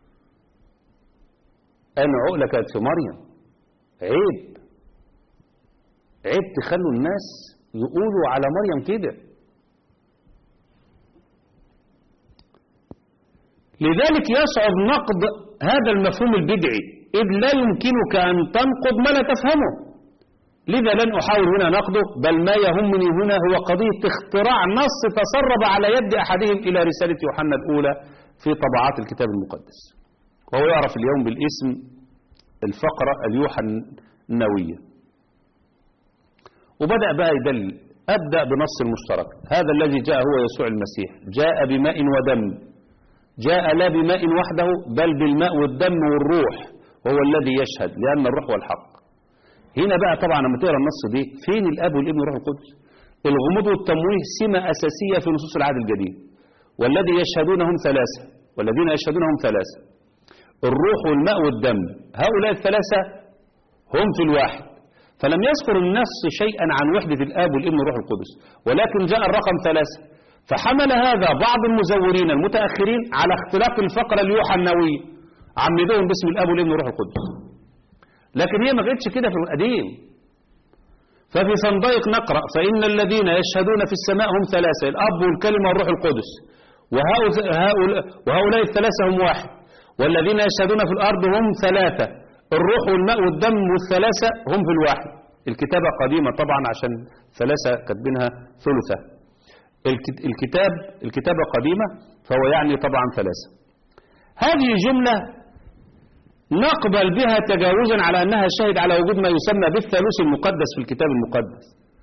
انا عقله كانت في مريم عيب عيب تخلوا الناس يقولوا على مريم كده لذلك يصعب نقد هذا المفهوم البدعي إذ لا يمكنك أن تنقض ما لا تفهمه لذا لن أحاول هنا نقده بل ما يهمني هنا هو قضية اختراع نص تسرب على يد أحدهم إلى رسالة يوحنا الأولى في طبعات الكتاب المقدس وهو يعرف اليوم بالاسم الفقرة اليوحنوية وبدأ بقى يدلل أبدأ بنص المشترك هذا الذي جاء هو يسوع المسيح جاء بماء ودم جاء لا بماء وحده بل بالماء والدم والروح وهو الذي يشهد لأن الروح هو الحق هنا بقى طبعا لما تقرا النص دي فين الاب والابن والروح القدس الغموض والتمويه سمة أساسية في نصوص العهد الجديد والذي يشهدون هم ثلاثة والذين يشهدون هم ثلاثة الروح والماء والدم هؤلاء الثلاثة هم في الواحد فلم يذكر النص شيئا عن وحدة الآب والابن والروح القدس ولكن جاء الرقم ثلاثة فحمل هذا بعض المزورين المتأخرين على اختلاق الفقرة اليوحنوية عمدوهم باسم الاب والابن والروح القدس لكن هي ما كانتش كده في القديم ففي صنديق نقرا فان الذين يشهدون في السماء هم ثلاثه الاب والكلمه والروح القدس وهؤلاء, وهؤلاء الثلاثه هم واحد والذين يشهدون في الارض هم ثلاثه الروح والماء والدم والثلاثه هم في الواحد الكتابه قديمه طبعا عشان ثلاثه كاتبينها ثلثه الكتاب الكتابه قديمه فهو يعني طبعا ثلاثه هذه جمله نقبل بها تجاوزا على أنها شهد على وجود ما يسمى بالثالوث المقدس في الكتاب المقدس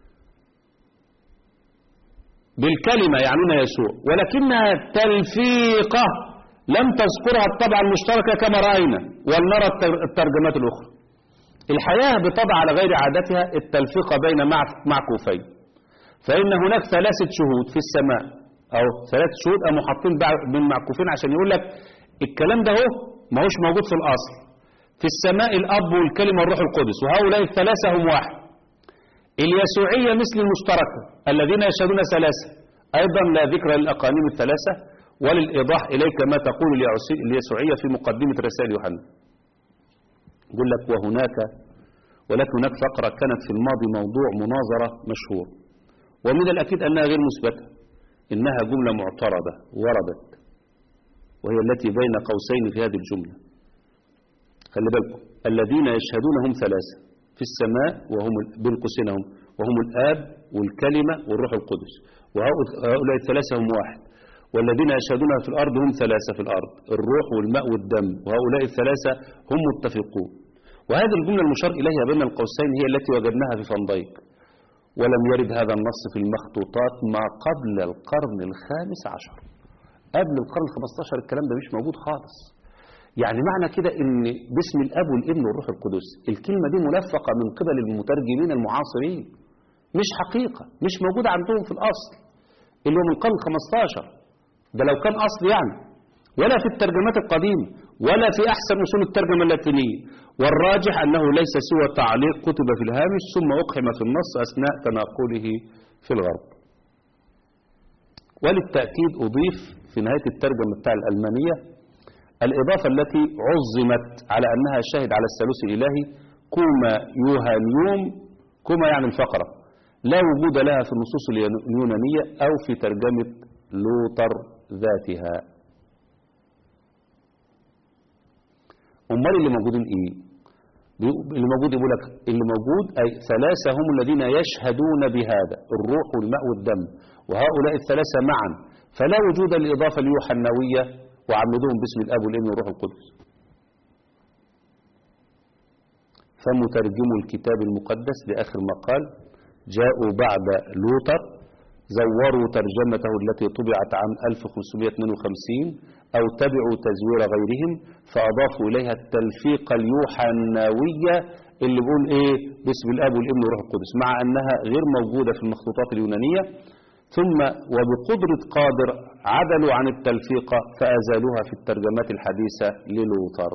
بالكلمة يعنون يسوع ولكنها تلفيقة لم تذكرها الطبعة المشتركة كما رأينا ولنرى الترجمات الأخرى الحياة بطبع على غير عادتها التلفيقة بين معكوفين فإن هناك ثلاثة شهود في السماء أو ثلاثة شهود أم حاطين بين معكوفين عشان يقول لك الكلام ده هو ما هوش موجود في الأصل في السماء الأب والكلمة والروح القدس وهؤلاء الثلاثة هم واحد اليسوعية مثل المشتركة الذين يشهدون ثلاثة أيضا لا ذكر للأقانيم الثلاثة وللإيضاح إليك ما تقول اليعسي- اليسوعية في مقدمة رسائل يوحنا يقول لك وهناك ولكن هناك فقرة كانت في الماضي موضوع مناظرة مشهور ومن الأكيد أنها غير مثبتة إنها جملة معترضة وردت وهي التي بين قوسين في هذه الجملة خلي بالكم الذين يشهدون هم ثلاثة في السماء وهم بين قوسين هم وهم الآب والكلمة والروح القدس وهؤلاء الثلاثة هم واحد والذين يشهدون في الأرض هم ثلاثة في الأرض الروح والماء والدم وهؤلاء الثلاثة هم متفقون وهذه الجملة المشار إليها بين القوسين هي التي وجدناها في فنديك ولم يرد هذا النص في المخطوطات ما قبل القرن الخامس عشر قبل القرن الخمسة عشر الكلام ده مش موجود خالص يعني معنى كده ان باسم الاب والابن والروح القدس الكلمة دي ملفقة من قبل المترجمين المعاصرين مش حقيقة مش موجودة عندهم في الأصل اللي هو من القرن الخمسة عشر ده لو كان أصل يعني ولا في الترجمات القديمة ولا في أحسن أصول الترجمة اللاتينية والراجح أنه ليس سوى تعليق كتب في الهامش ثم أقحم في النص أثناء تناقله في الغرب وللتأكيد أضيف في نهاية الترجمة بتاع الألمانية الإضافة التي عظمت على أنها شاهد على الثالوث الإلهي كوما يوهانيوم كوما يعني الفقرة لا وجود لها في النصوص اليونانية أو في ترجمة لوتر ذاتها أمال اللي موجودين إيه اللي موجود يقول لك اللي موجود أي ثلاثة هم الذين يشهدون بهذا الروح والماء والدم وهؤلاء الثلاثة معا فلا وجود للإضافة اليوحنوية وعمدوهم باسم الأب والابن والروح القدس فمترجمو الكتاب المقدس لآخر ما قال جاءوا بعد لوتر زوروا ترجمته التي طبعت عام 1552 أو تبعوا تزوير غيرهم فأضافوا إليها التلفيق اليوحناوية اللي بيقول إيه باسم الأب والابن والروح القدس مع أنها غير موجودة في المخطوطات اليونانية ثم وبقدرة قادر عدلوا عن التلفيق فأزالوها في الترجمات الحديثة للوتر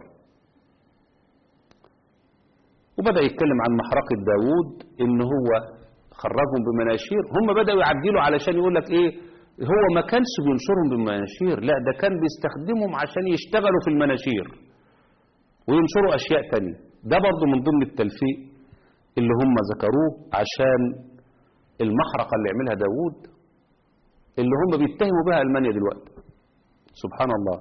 وبدأ يتكلم عن محرقة داوود إن هو خرجهم بمناشير هم بدأوا يعدلوا علشان يقول لك إيه هو ما كانش بينشرهم بالمناشير لا ده كان بيستخدمهم عشان يشتغلوا في المناشير وينشروا أشياء تانية ده برضو من ضمن التلفيق اللي هم ذكروه عشان المحرقة اللي يعملها داوود اللي هم بيتهموا بها ألمانيا دلوقتي سبحان الله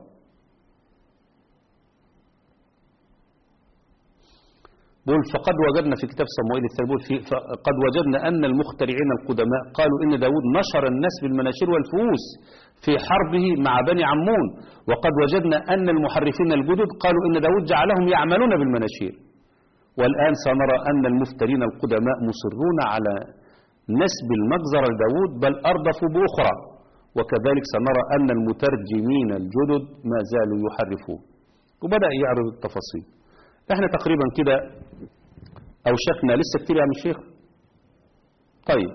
بقول فقد وجدنا في كتاب صموئيل الثاني بقول في قد وجدنا أن المخترعين القدماء قالوا إن داود نشر الناس بالمناشير والفؤوس في حربه مع بني عمون وقد وجدنا أن المحرفين الجدد قالوا إن داود جعلهم يعملون بالمناشير والآن سنرى أن المفترين القدماء مصرون على نسب المجزرة لداود بل أردفوا بأخرى وكذلك سنرى أن المترجمين الجدد ما زالوا يحرفون وبدأ يعرض التفاصيل احنا تقريبا كده أوشكنا لسه كتير يا عم الشيخ طيب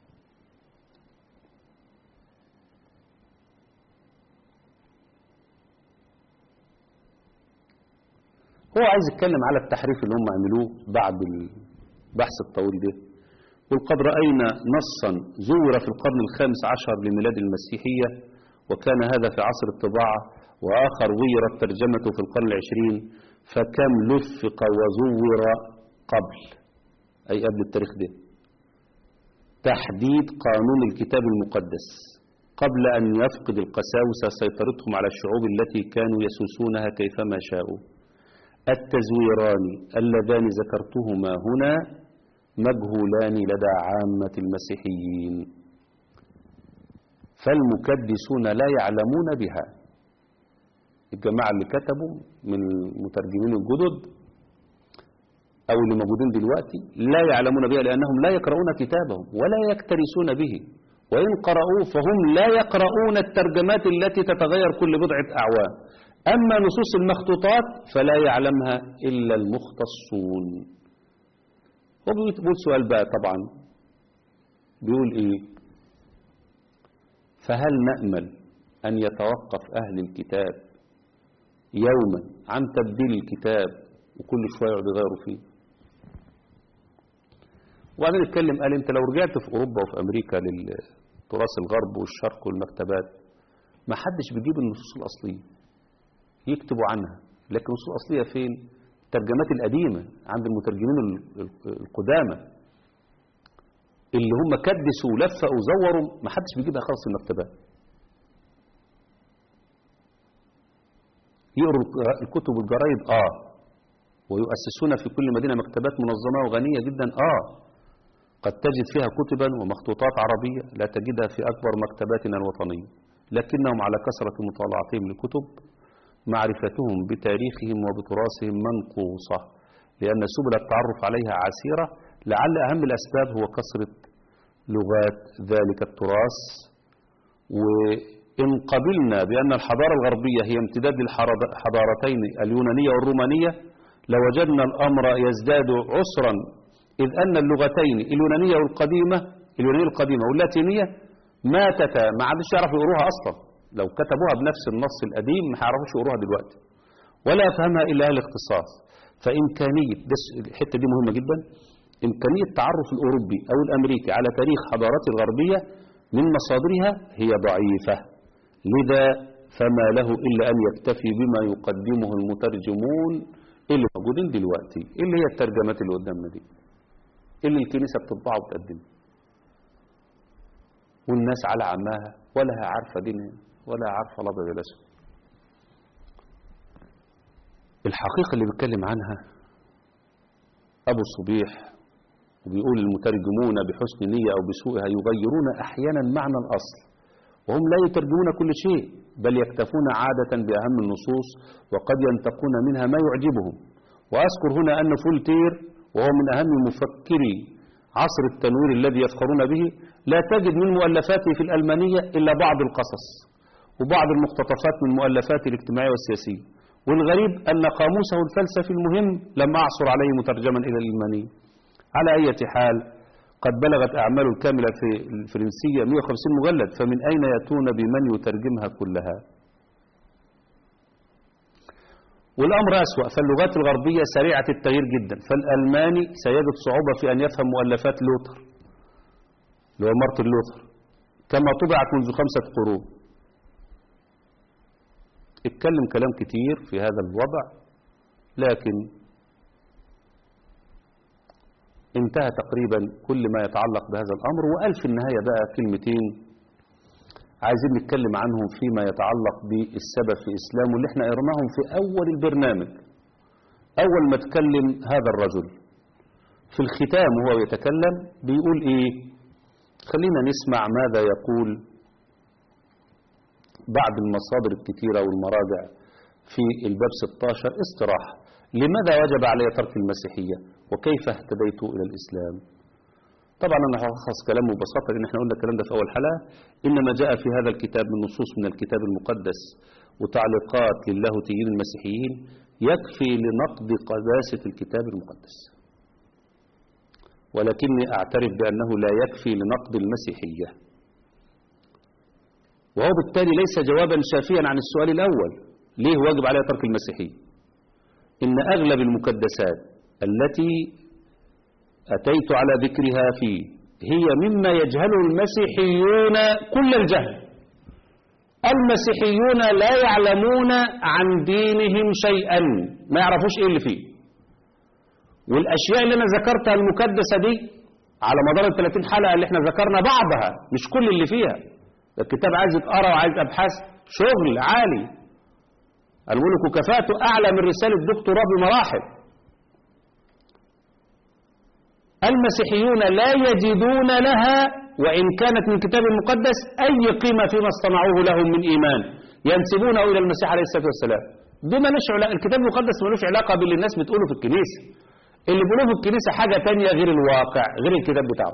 هو عايز يتكلم على التحريف اللي هم عملوه بعد البحث الطويل ده وقد رأينا نصا زور في القرن الخامس عشر لميلاد المسيحية وكان هذا في عصر الطباعة وآخر غيرت ترجمته في القرن العشرين فكم لفق وزور قبل أي قبل التاريخ ده تحديد قانون الكتاب المقدس قبل أن يفقد القساوسة سيطرتهم على الشعوب التي كانوا يسوسونها كيفما شاءوا التزويران اللذان ذكرتهما هنا مجهولان لدى عامة المسيحيين فالمكدسون لا يعلمون بها الجماعة اللي كتبوا من المترجمين الجدد أو اللي موجودين دلوقتي لا يعلمون بها لأنهم لا يقرؤون كتابهم ولا يكترثون به وإن قرأوه فهم لا يقرؤون الترجمات التي تتغير كل بضعة أعوام أما نصوص المخطوطات فلا يعلمها إلا المختصون هو بيقول سؤال بقى طبعا بيقول إيه فهل نأمل أن يتوقف أهل الكتاب يوما عن تبديل الكتاب وكل شوية يقعدوا يغيروا فيه وبعدين اتكلم قال انت لو رجعت في اوروبا وفي امريكا تراث الغرب والشرق والمكتبات ما حدش بيجيب النصوص الأصلية يكتبوا عنها لكن النصوص الأصلية فين الترجمات القديمة عند المترجمين ال- ال- القدامى اللي هم كدسوا ولفقوا وزوروا ما حدش بيجيبها خالص في المكتبات يقروا الق- الكتب والجرايد اه ويؤسسون في كل مدينة مكتبات منظمة وغنية جدا اه قد تجد فيها كتبا ومخطوطات عربية لا تجدها في أكبر مكتباتنا الوطنية لكنهم على كثرة مطالعتهم لكتب معرفتهم بتاريخهم وبتراثهم منقوصة لأن سبل التعرف عليها عسيرة لعل أهم الأسباب هو كثرة لغات ذلك التراث وإن قبلنا بأن الحضارة الغربية هي امتداد للحضارتين اليونانية والرومانية لوجدنا الأمر يزداد عسرا إذ أن اللغتين اليونانية والقديمة اليونانية القديمة واللاتينية ماتتا ما عادش يعرفوا يقروها أصلا لو كتبوها بنفس النص القديم ما هيعرفوش يقروها دلوقتي ولا يفهمها إلا أهل الاختصاص فإمكانية ده الحتة دي مهمة جدا إمكانية تعرف الأوروبي أو الأمريكي على تاريخ حضارات الغربية من مصادرها هي ضعيفة لذا فما له إلا أن يكتفي بما يقدمه المترجمون اللي موجودين دلوقتي اللي هي الترجمات اللي قدامنا دي اللي الكنيسة بتطبعها وتقدمها والناس على عماها ولا هي عارفة دينها ولا عارفة الأبيض الأسود الحقيقة اللي بيتكلم عنها أبو الصبيح وبيقول المترجمون بحسن نية أو بسوءها يغيرون أحيانا معنى الأصل وهم لا يترجمون كل شيء بل يكتفون عادة بأهم النصوص وقد ينتقون منها ما يعجبهم وأذكر هنا أن فولتير وهو من أهم مفكري عصر التنوير الذي يفخرون به لا تجد من مؤلفاته في الألمانية إلا بعض القصص وبعض المقتطفات من مؤلفاته الاجتماعية والسياسية والغريب أن قاموسه الفلسفي المهم لم أعصر عليه مترجما إلى الألمانية على أي حال قد بلغت أعماله الكاملة في الفرنسية 150 مجلد فمن أين يأتون بمن يترجمها كلها والأمر أسوأ فاللغات الغربية سريعة التغيير جدا فالألماني سيجد صعوبة في أن يفهم مؤلفات لوثر اللي هو مارتن لوثر كما طبعت منذ خمسة قرون اتكلم كلام كتير في هذا الوضع لكن انتهى تقريبا كل ما يتعلق بهذا الأمر وقال في النهاية بقى كلمتين عايزين نتكلم عنهم فيما يتعلق بالسبب في إسلام واللي احنا قرناهم في أول البرنامج أول ما تكلم هذا الرجل في الختام وهو يتكلم بيقول إيه خلينا نسمع ماذا يقول بعض المصادر الكثيرة والمراجع في الباب 16 استراحة لماذا وجب علي ترك المسيحية وكيف اهتديت إلى الإسلام طبعا أنا هلخص كلامه ببساطة لأن احنا قلنا الكلام ده في أول حلقة إنما جاء في هذا الكتاب من نصوص من الكتاب المقدس وتعليقات للاهوتيين المسيحيين يكفي لنقد قداسة الكتاب المقدس ولكني أعترف بأنه لا يكفي لنقد المسيحية وهو بالتالي ليس جوابا شافيا عن السؤال الأول ليه واجب علي ترك المسيحية إن أغلب المكدسات التي أتيت على ذكرها فيه هي مما يجهله المسيحيون كل الجهل المسيحيون لا يعلمون عن دينهم شيئا ما يعرفوش ايه اللي فيه والاشياء اللي انا ذكرتها المكدسه دي على مدار ال 30 حلقه اللي احنا ذكرنا بعضها مش كل اللي فيها الكتاب عايز يتقرا وعايز ابحاث شغل عالي انا بقول لكم كفاءته اعلى من رساله دكتوراه بمراحل المسيحيون لا يجدون لها وإن كانت من كتاب المقدس أي قيمة فيما اصطنعوه لهم من إيمان ينسبونه إلى المسيح عليه الصلاة والسلام دي مالوش علاقة الكتاب المقدس ملوش علاقة باللي الناس بتقوله في الكنيسة اللي بيقولوه في الكنيسة حاجة تانية غير الواقع غير الكتاب بتاعه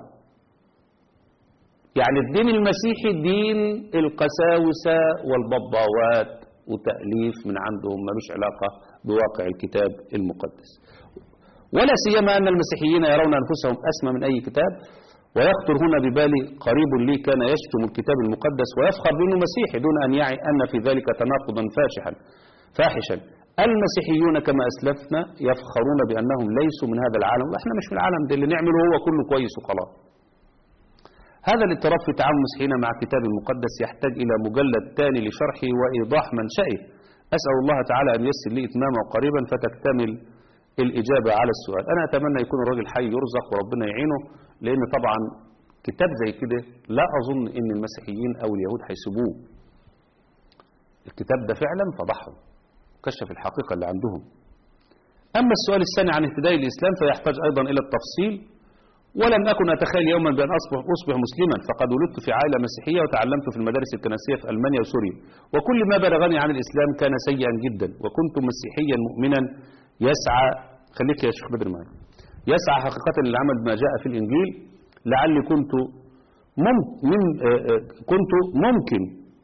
يعني الدين المسيحي دين القساوسة والبباوات وتأليف من عندهم ملوش علاقة بواقع الكتاب المقدس ولا سيما أن المسيحيين يرون أنفسهم أسمى من أي كتاب ويخطر هنا ببالي قريب لي كان يشتم الكتاب المقدس ويفخر بأنه مسيحي دون أن يعي أن في ذلك تناقضا فاشحا فاحشا المسيحيون كما أسلفنا يفخرون بأنهم ليسوا من هذا العالم احنا مش من العالم ده اللي نعمله هو كله كويس وخلاص هذا الاضطراب في تعامل المسيحيين مع الكتاب المقدس يحتاج إلى مجلد ثاني لشرحه وإيضاح منشئه أسأل الله تعالى أن ييسر لي إتمامه قريبا فتكتمل الإجابة على السؤال أنا أتمنى يكون الراجل حي يرزق وربنا يعينه لأن طبعا كتاب زي كده لا أظن أن المسيحيين أو اليهود هيسيبوه الكتاب ده فعلا فضحهم كشف الحقيقة اللي عندهم أما السؤال الثاني عن اهتداء الإسلام فيحتاج أيضا إلى التفصيل ولم أكن أتخيل يوما بأن أصبح, أصبح مسلما فقد ولدت في عائلة مسيحية وتعلمت في المدارس الكنسية في ألمانيا وسوريا وكل ما بلغني عن الإسلام كان سيئا جدا وكنت مسيحيا مؤمنا يسعى خليك يا شيخ بدر معايا يسعى حقيقة للعمل بما جاء في الإنجيل لعلي كنت مم من آه آه كنت ممكن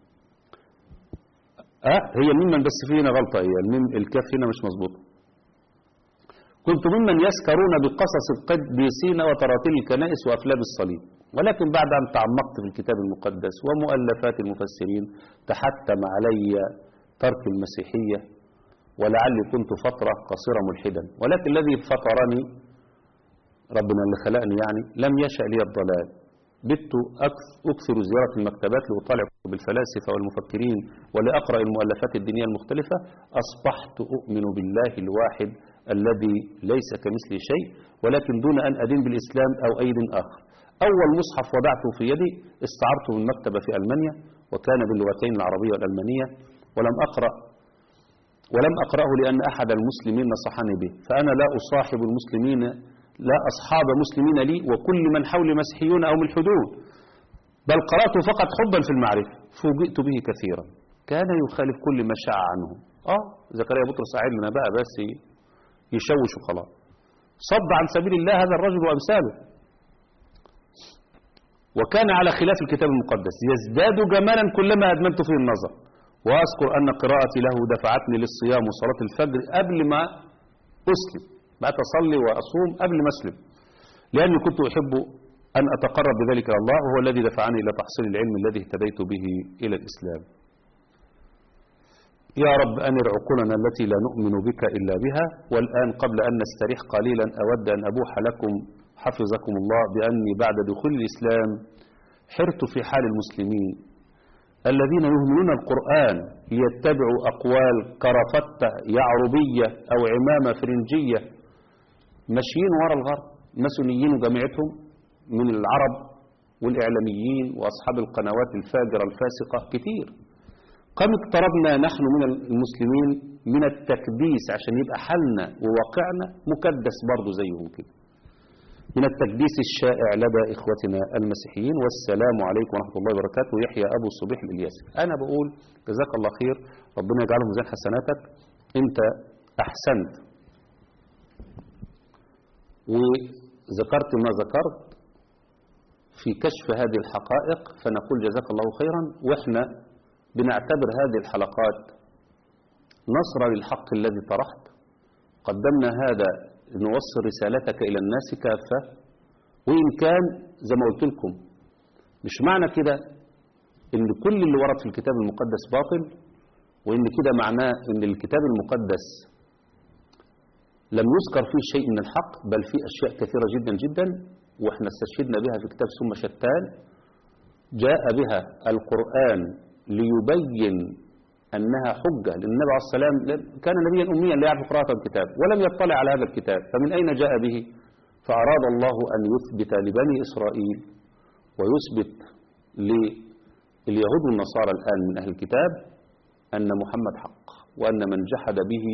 أه هي ممن بس فينا غلطة هي الميم الكاف هنا مش مظبوطه كنت ممن يسكرون بقصص القديسين وتراتيل الكنائس وأفلام الصليب ولكن بعد أن تعمقت في الكتاب المقدس ومؤلفات المفسرين تحتم علي ترك المسيحية ولعلي كنت فترة قصيرة ملحدا ولكن الذي فطرني ربنا اللي خلقني يعني لم يشأ لي الضلال بت أكثر زيارة المكتبات لأطالع كتب الفلاسفة والمفكرين ولأقرأ المؤلفات الدينية المختلفة أصبحت أؤمن بالله الواحد الذي ليس كمثله شيء ولكن دون أن أدين بالإسلام أو أي دين آخر أول مصحف وضعته في يدي استعرته من مكتبة في ألمانيا وكان باللغتين العربية والألمانية ولم أقرأ ولم أقرأه لأن أحد المسلمين نصحني به فأنا لا أصاحب المسلمين لا أصحاب مسلمين لي وكل من حولي مسيحيون أو ملحدون بل قرأته فقط حبا في المعرفة فوجئت به كثيرا كان يخالف كل ما شاع عنه آه زكريا بطرس قاعد لنا بقى بس يشوش وخلاص صد عن سبيل الله هذا الرجل وأمثاله وكان على خلاف الكتاب المقدس يزداد جمالا كلما أدمنت فيه النظر وأذكر أن قراءتي له دفعتني للصيام وصلاة الفجر قبل ما أسلم بقيت أصلي وأصوم قبل ما أسلم لأني كنت أحب أن أتقرب بذلك إلى الله وهو الذي دفعني إلى تحصيل العلم الذي اهتديت به إلى الإسلام يا رب أنر عقولنا التي لا نؤمن بك إلا بها والآن قبل أن نستريح قليلا أود أن أبوح لكم حفظكم الله بأني بعد دخول الإسلام حرت في حال المسلمين الذين يهملون القرآن ليتبعوا أقوال كرفتة يعربية أو عمامة فرنجية ماشيين وراء الغرب مسؤوليين وجماعتهم من العرب والإعلاميين وأصحاب القنوات الفاجرة الفاسقة كتير قد اقتربنا نحن من المسلمين من التكديس عشان يبقى حالنا وواقعنا مكدس برضه زيهم كده من التكديس الشائع لدى إخوتنا المسيحيين والسلام عليكم ورحمة الله وبركاته يحيى أبو الصبيح الإلياسي أنا بقول جزاك الله خير ربنا يجعله ميزان حسناتك أنت أحسنت وذكرت ما ذكرت في كشف هذه الحقائق فنقول جزاك الله خيرا وإحنا بنعتبر هذه الحلقات نصرا للحق الذي طرحت قدمنا هذا نوصل رسالتك إلى الناس كافة وإن كان زي ما قلت لكم مش معنى كده إن كل اللي ورد في الكتاب المقدس باطل وإن كده معناه إن الكتاب المقدس لم يذكر فيه شيء من الحق بل فيه أشياء كثيرة جدا جدا وإحنا استشهدنا بها في كتاب ثم شتان جاء بها القرآن ليبين أنها حجة لأن النبي عليه السلام كان نبيا أميا لا يعرف قراءة الكتاب ولم يطلع على هذا الكتاب فمن أين جاء به فأراد الله أن يثبت لبني إسرائيل ويثبت لليهود والنصارى الآن من أهل الكتاب أن محمد حق وأن من جحد به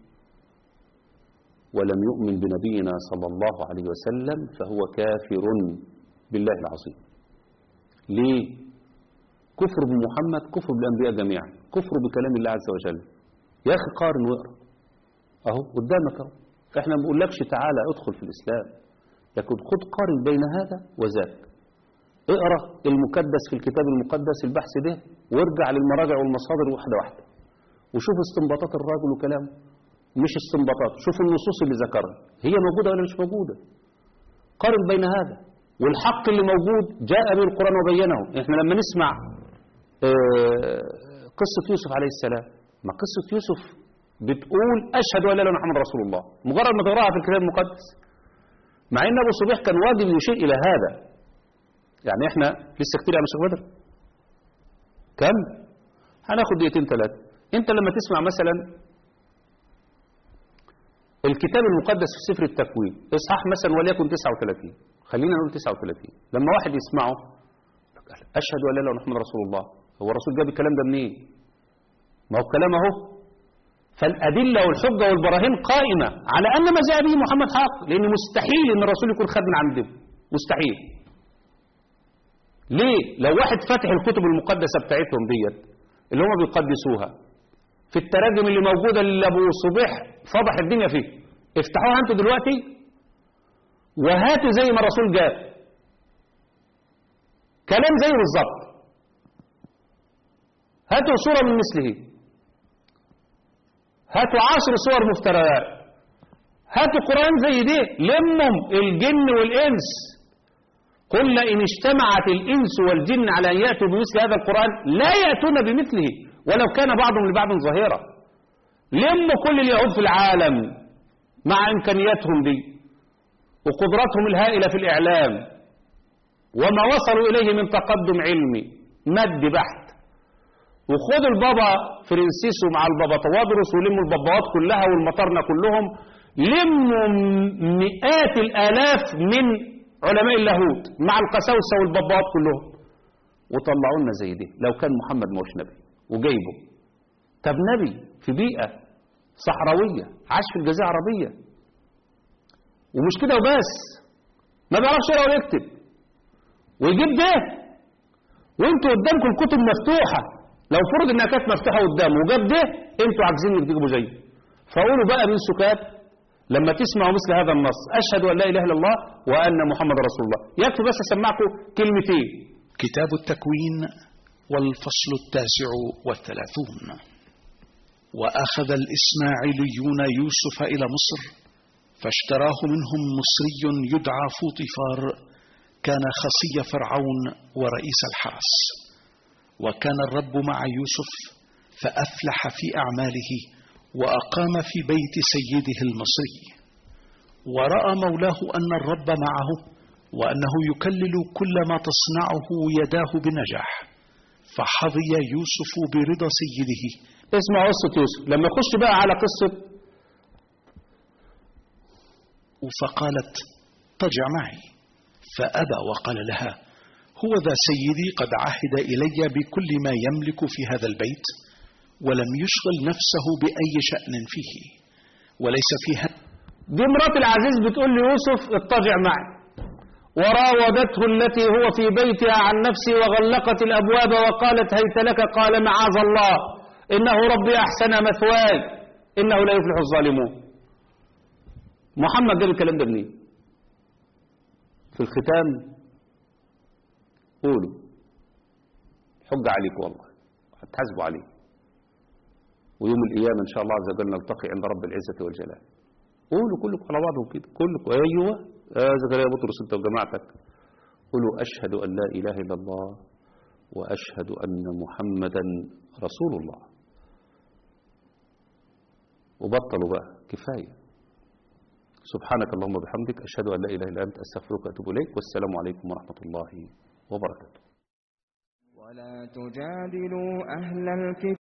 ولم يؤمن بنبينا صلى الله عليه وسلم فهو كافر بالله العظيم ليه كفر بمحمد كفر بالأنبياء جميعا كفر بكلام الله عز وجل يا أخي قارن واقرا أهو قدامك أهو إحنا ما بنقولكش تعالى ادخل في الإسلام لكن خد قارن بين هذا وذاك اقرا المكدس في الكتاب المقدس البحث ده وارجع للمراجع والمصادر واحدة واحدة وشوف استنباطات الراجل وكلامه مش استنباطات شوف النصوص اللي ذكرها هي موجودة ولا مش موجودة قارن بين هذا والحق اللي موجود جاء به القرآن وبينه احنا لما نسمع قصة يوسف عليه السلام ما قصة يوسف بتقول أشهد أن لا إله إلا محمد رسول الله مجرد ما تقراها في الكتاب المقدس مع أن أبو صبيح كان واجب يشير إلى هذا يعني احنا لسه كتير يا شيخ بدر كم هناخد دقيقتين ثلاثة انت لما تسمع مثلا الكتاب المقدس في سفر التكوين اصحاح مثلا وليكن 39 خلينا نقول 39 لما واحد يسمعه اشهد ان لا اله الا محمد رسول الله هو الرسول جاب الكلام ده منين ما هو الكلام اهو فالادله والحجه والبراهين قائمه على ان ما جاء به محمد حق لان مستحيل ان الرسول يكون خد من عنده مستحيل ليه لو واحد فاتح الكتب المقدسه بتاعتهم ديت اللي هم بيقدسوها في التراجم اللي موجوده اللي ابو صبيح فضح الدنيا فيه افتحوها انتوا دلوقتي وهاتوا زي ما الرسول جاب كلام زيه بالظبط هاتوا صورة من مثله هاتوا عشر صور مفتريات هاتوا قرآن زي ده لمهم الجن والإنس قلنا إن اجتمعت الإنس والجن على أن يأتوا بمثل هذا القرآن لا يأتون بمثله ولو كان بعضهم لبعض ظاهرة لموا كل اليهود في العالم مع إمكانياتهم دي وقدراتهم الهائلة في الإعلام وما وصلوا إليه من تقدم علمي مد بحت وخدوا البابا فرنسيس مع البابا توادرس ولموا الباباوات كلها والمطارنة كلهم لموا مئات الآلاف من علماء اللاهوت مع القساوسة والباباوات كلهم وطلعوا لنا زي دي لو كان محمد موش نبي وجايبه طب نبي في بيئة صحراوية عاش في الجزيرة العربية ومش كده وبس ما بيعرفش يقرا ويكتب ويجيب ده وانتوا قدامكم الكتب مفتوحة لو فرض انها كانت مفتوحة قدامه وجاب ده انتوا عاجزين انك تجيبوا زيه فقولوا بقى من سكات لما تسمعوا مثل هذا النص اشهد ان لا اله الا الله وان محمد رسول الله يكفي بس اسمعكم كلمتين كتاب التكوين والفصل التاسع والثلاثون وأخذ الإسماعيليون يوسف إلى مصر فاشتراه منهم مصري يدعى فوطيفار كان خصي فرعون ورئيس الحرس وكان الرب مع يوسف فأفلح في أعماله وأقام في بيت سيده المصري ورأى مولاه أن الرب معه وأنه يكلل كل ما تصنعه يداه بنجاح فحظي يوسف برضا سيده اسمع قصة يوسف لما يخش بقى على قصة فقالت تجع معي فأبى وقال لها هو ذا سيدي قد عهد إلي بكل ما يملك في هذا البيت ولم يشغل نفسه بأي شأن فيه وليس فيها دي مرات العزيز بتقول ليوسف اضطجع معي وراودته التي هو في بيتها عن نفسه وغلقت الأبواب وقالت هيت لك قال معاذ الله إنه ربي أحسن مثواي إنه لا يفلح الظالمون محمد جاب الكلام ده منين في الختام قولوا حج عليك والله هتحاسبوا عليه ويوم القيامة إن شاء الله عز وجل نلتقي عند رب العزة والجلال قولوا كلكم على بعضهم كده كلكم أيوه يا زكريا بطرس أنت وجماعتك قولوا أشهد أن لا إله إلا الله وأشهد أن محمدا رسول الله وبطلوا بقى كفاية سبحانك اللهم وبحمدك أشهد أن لا إله إلا أنت أستغفرك وأتوب إليك والسلام عليكم ورحمة الله وبركاته ولا تجادلوا أهل الكتاب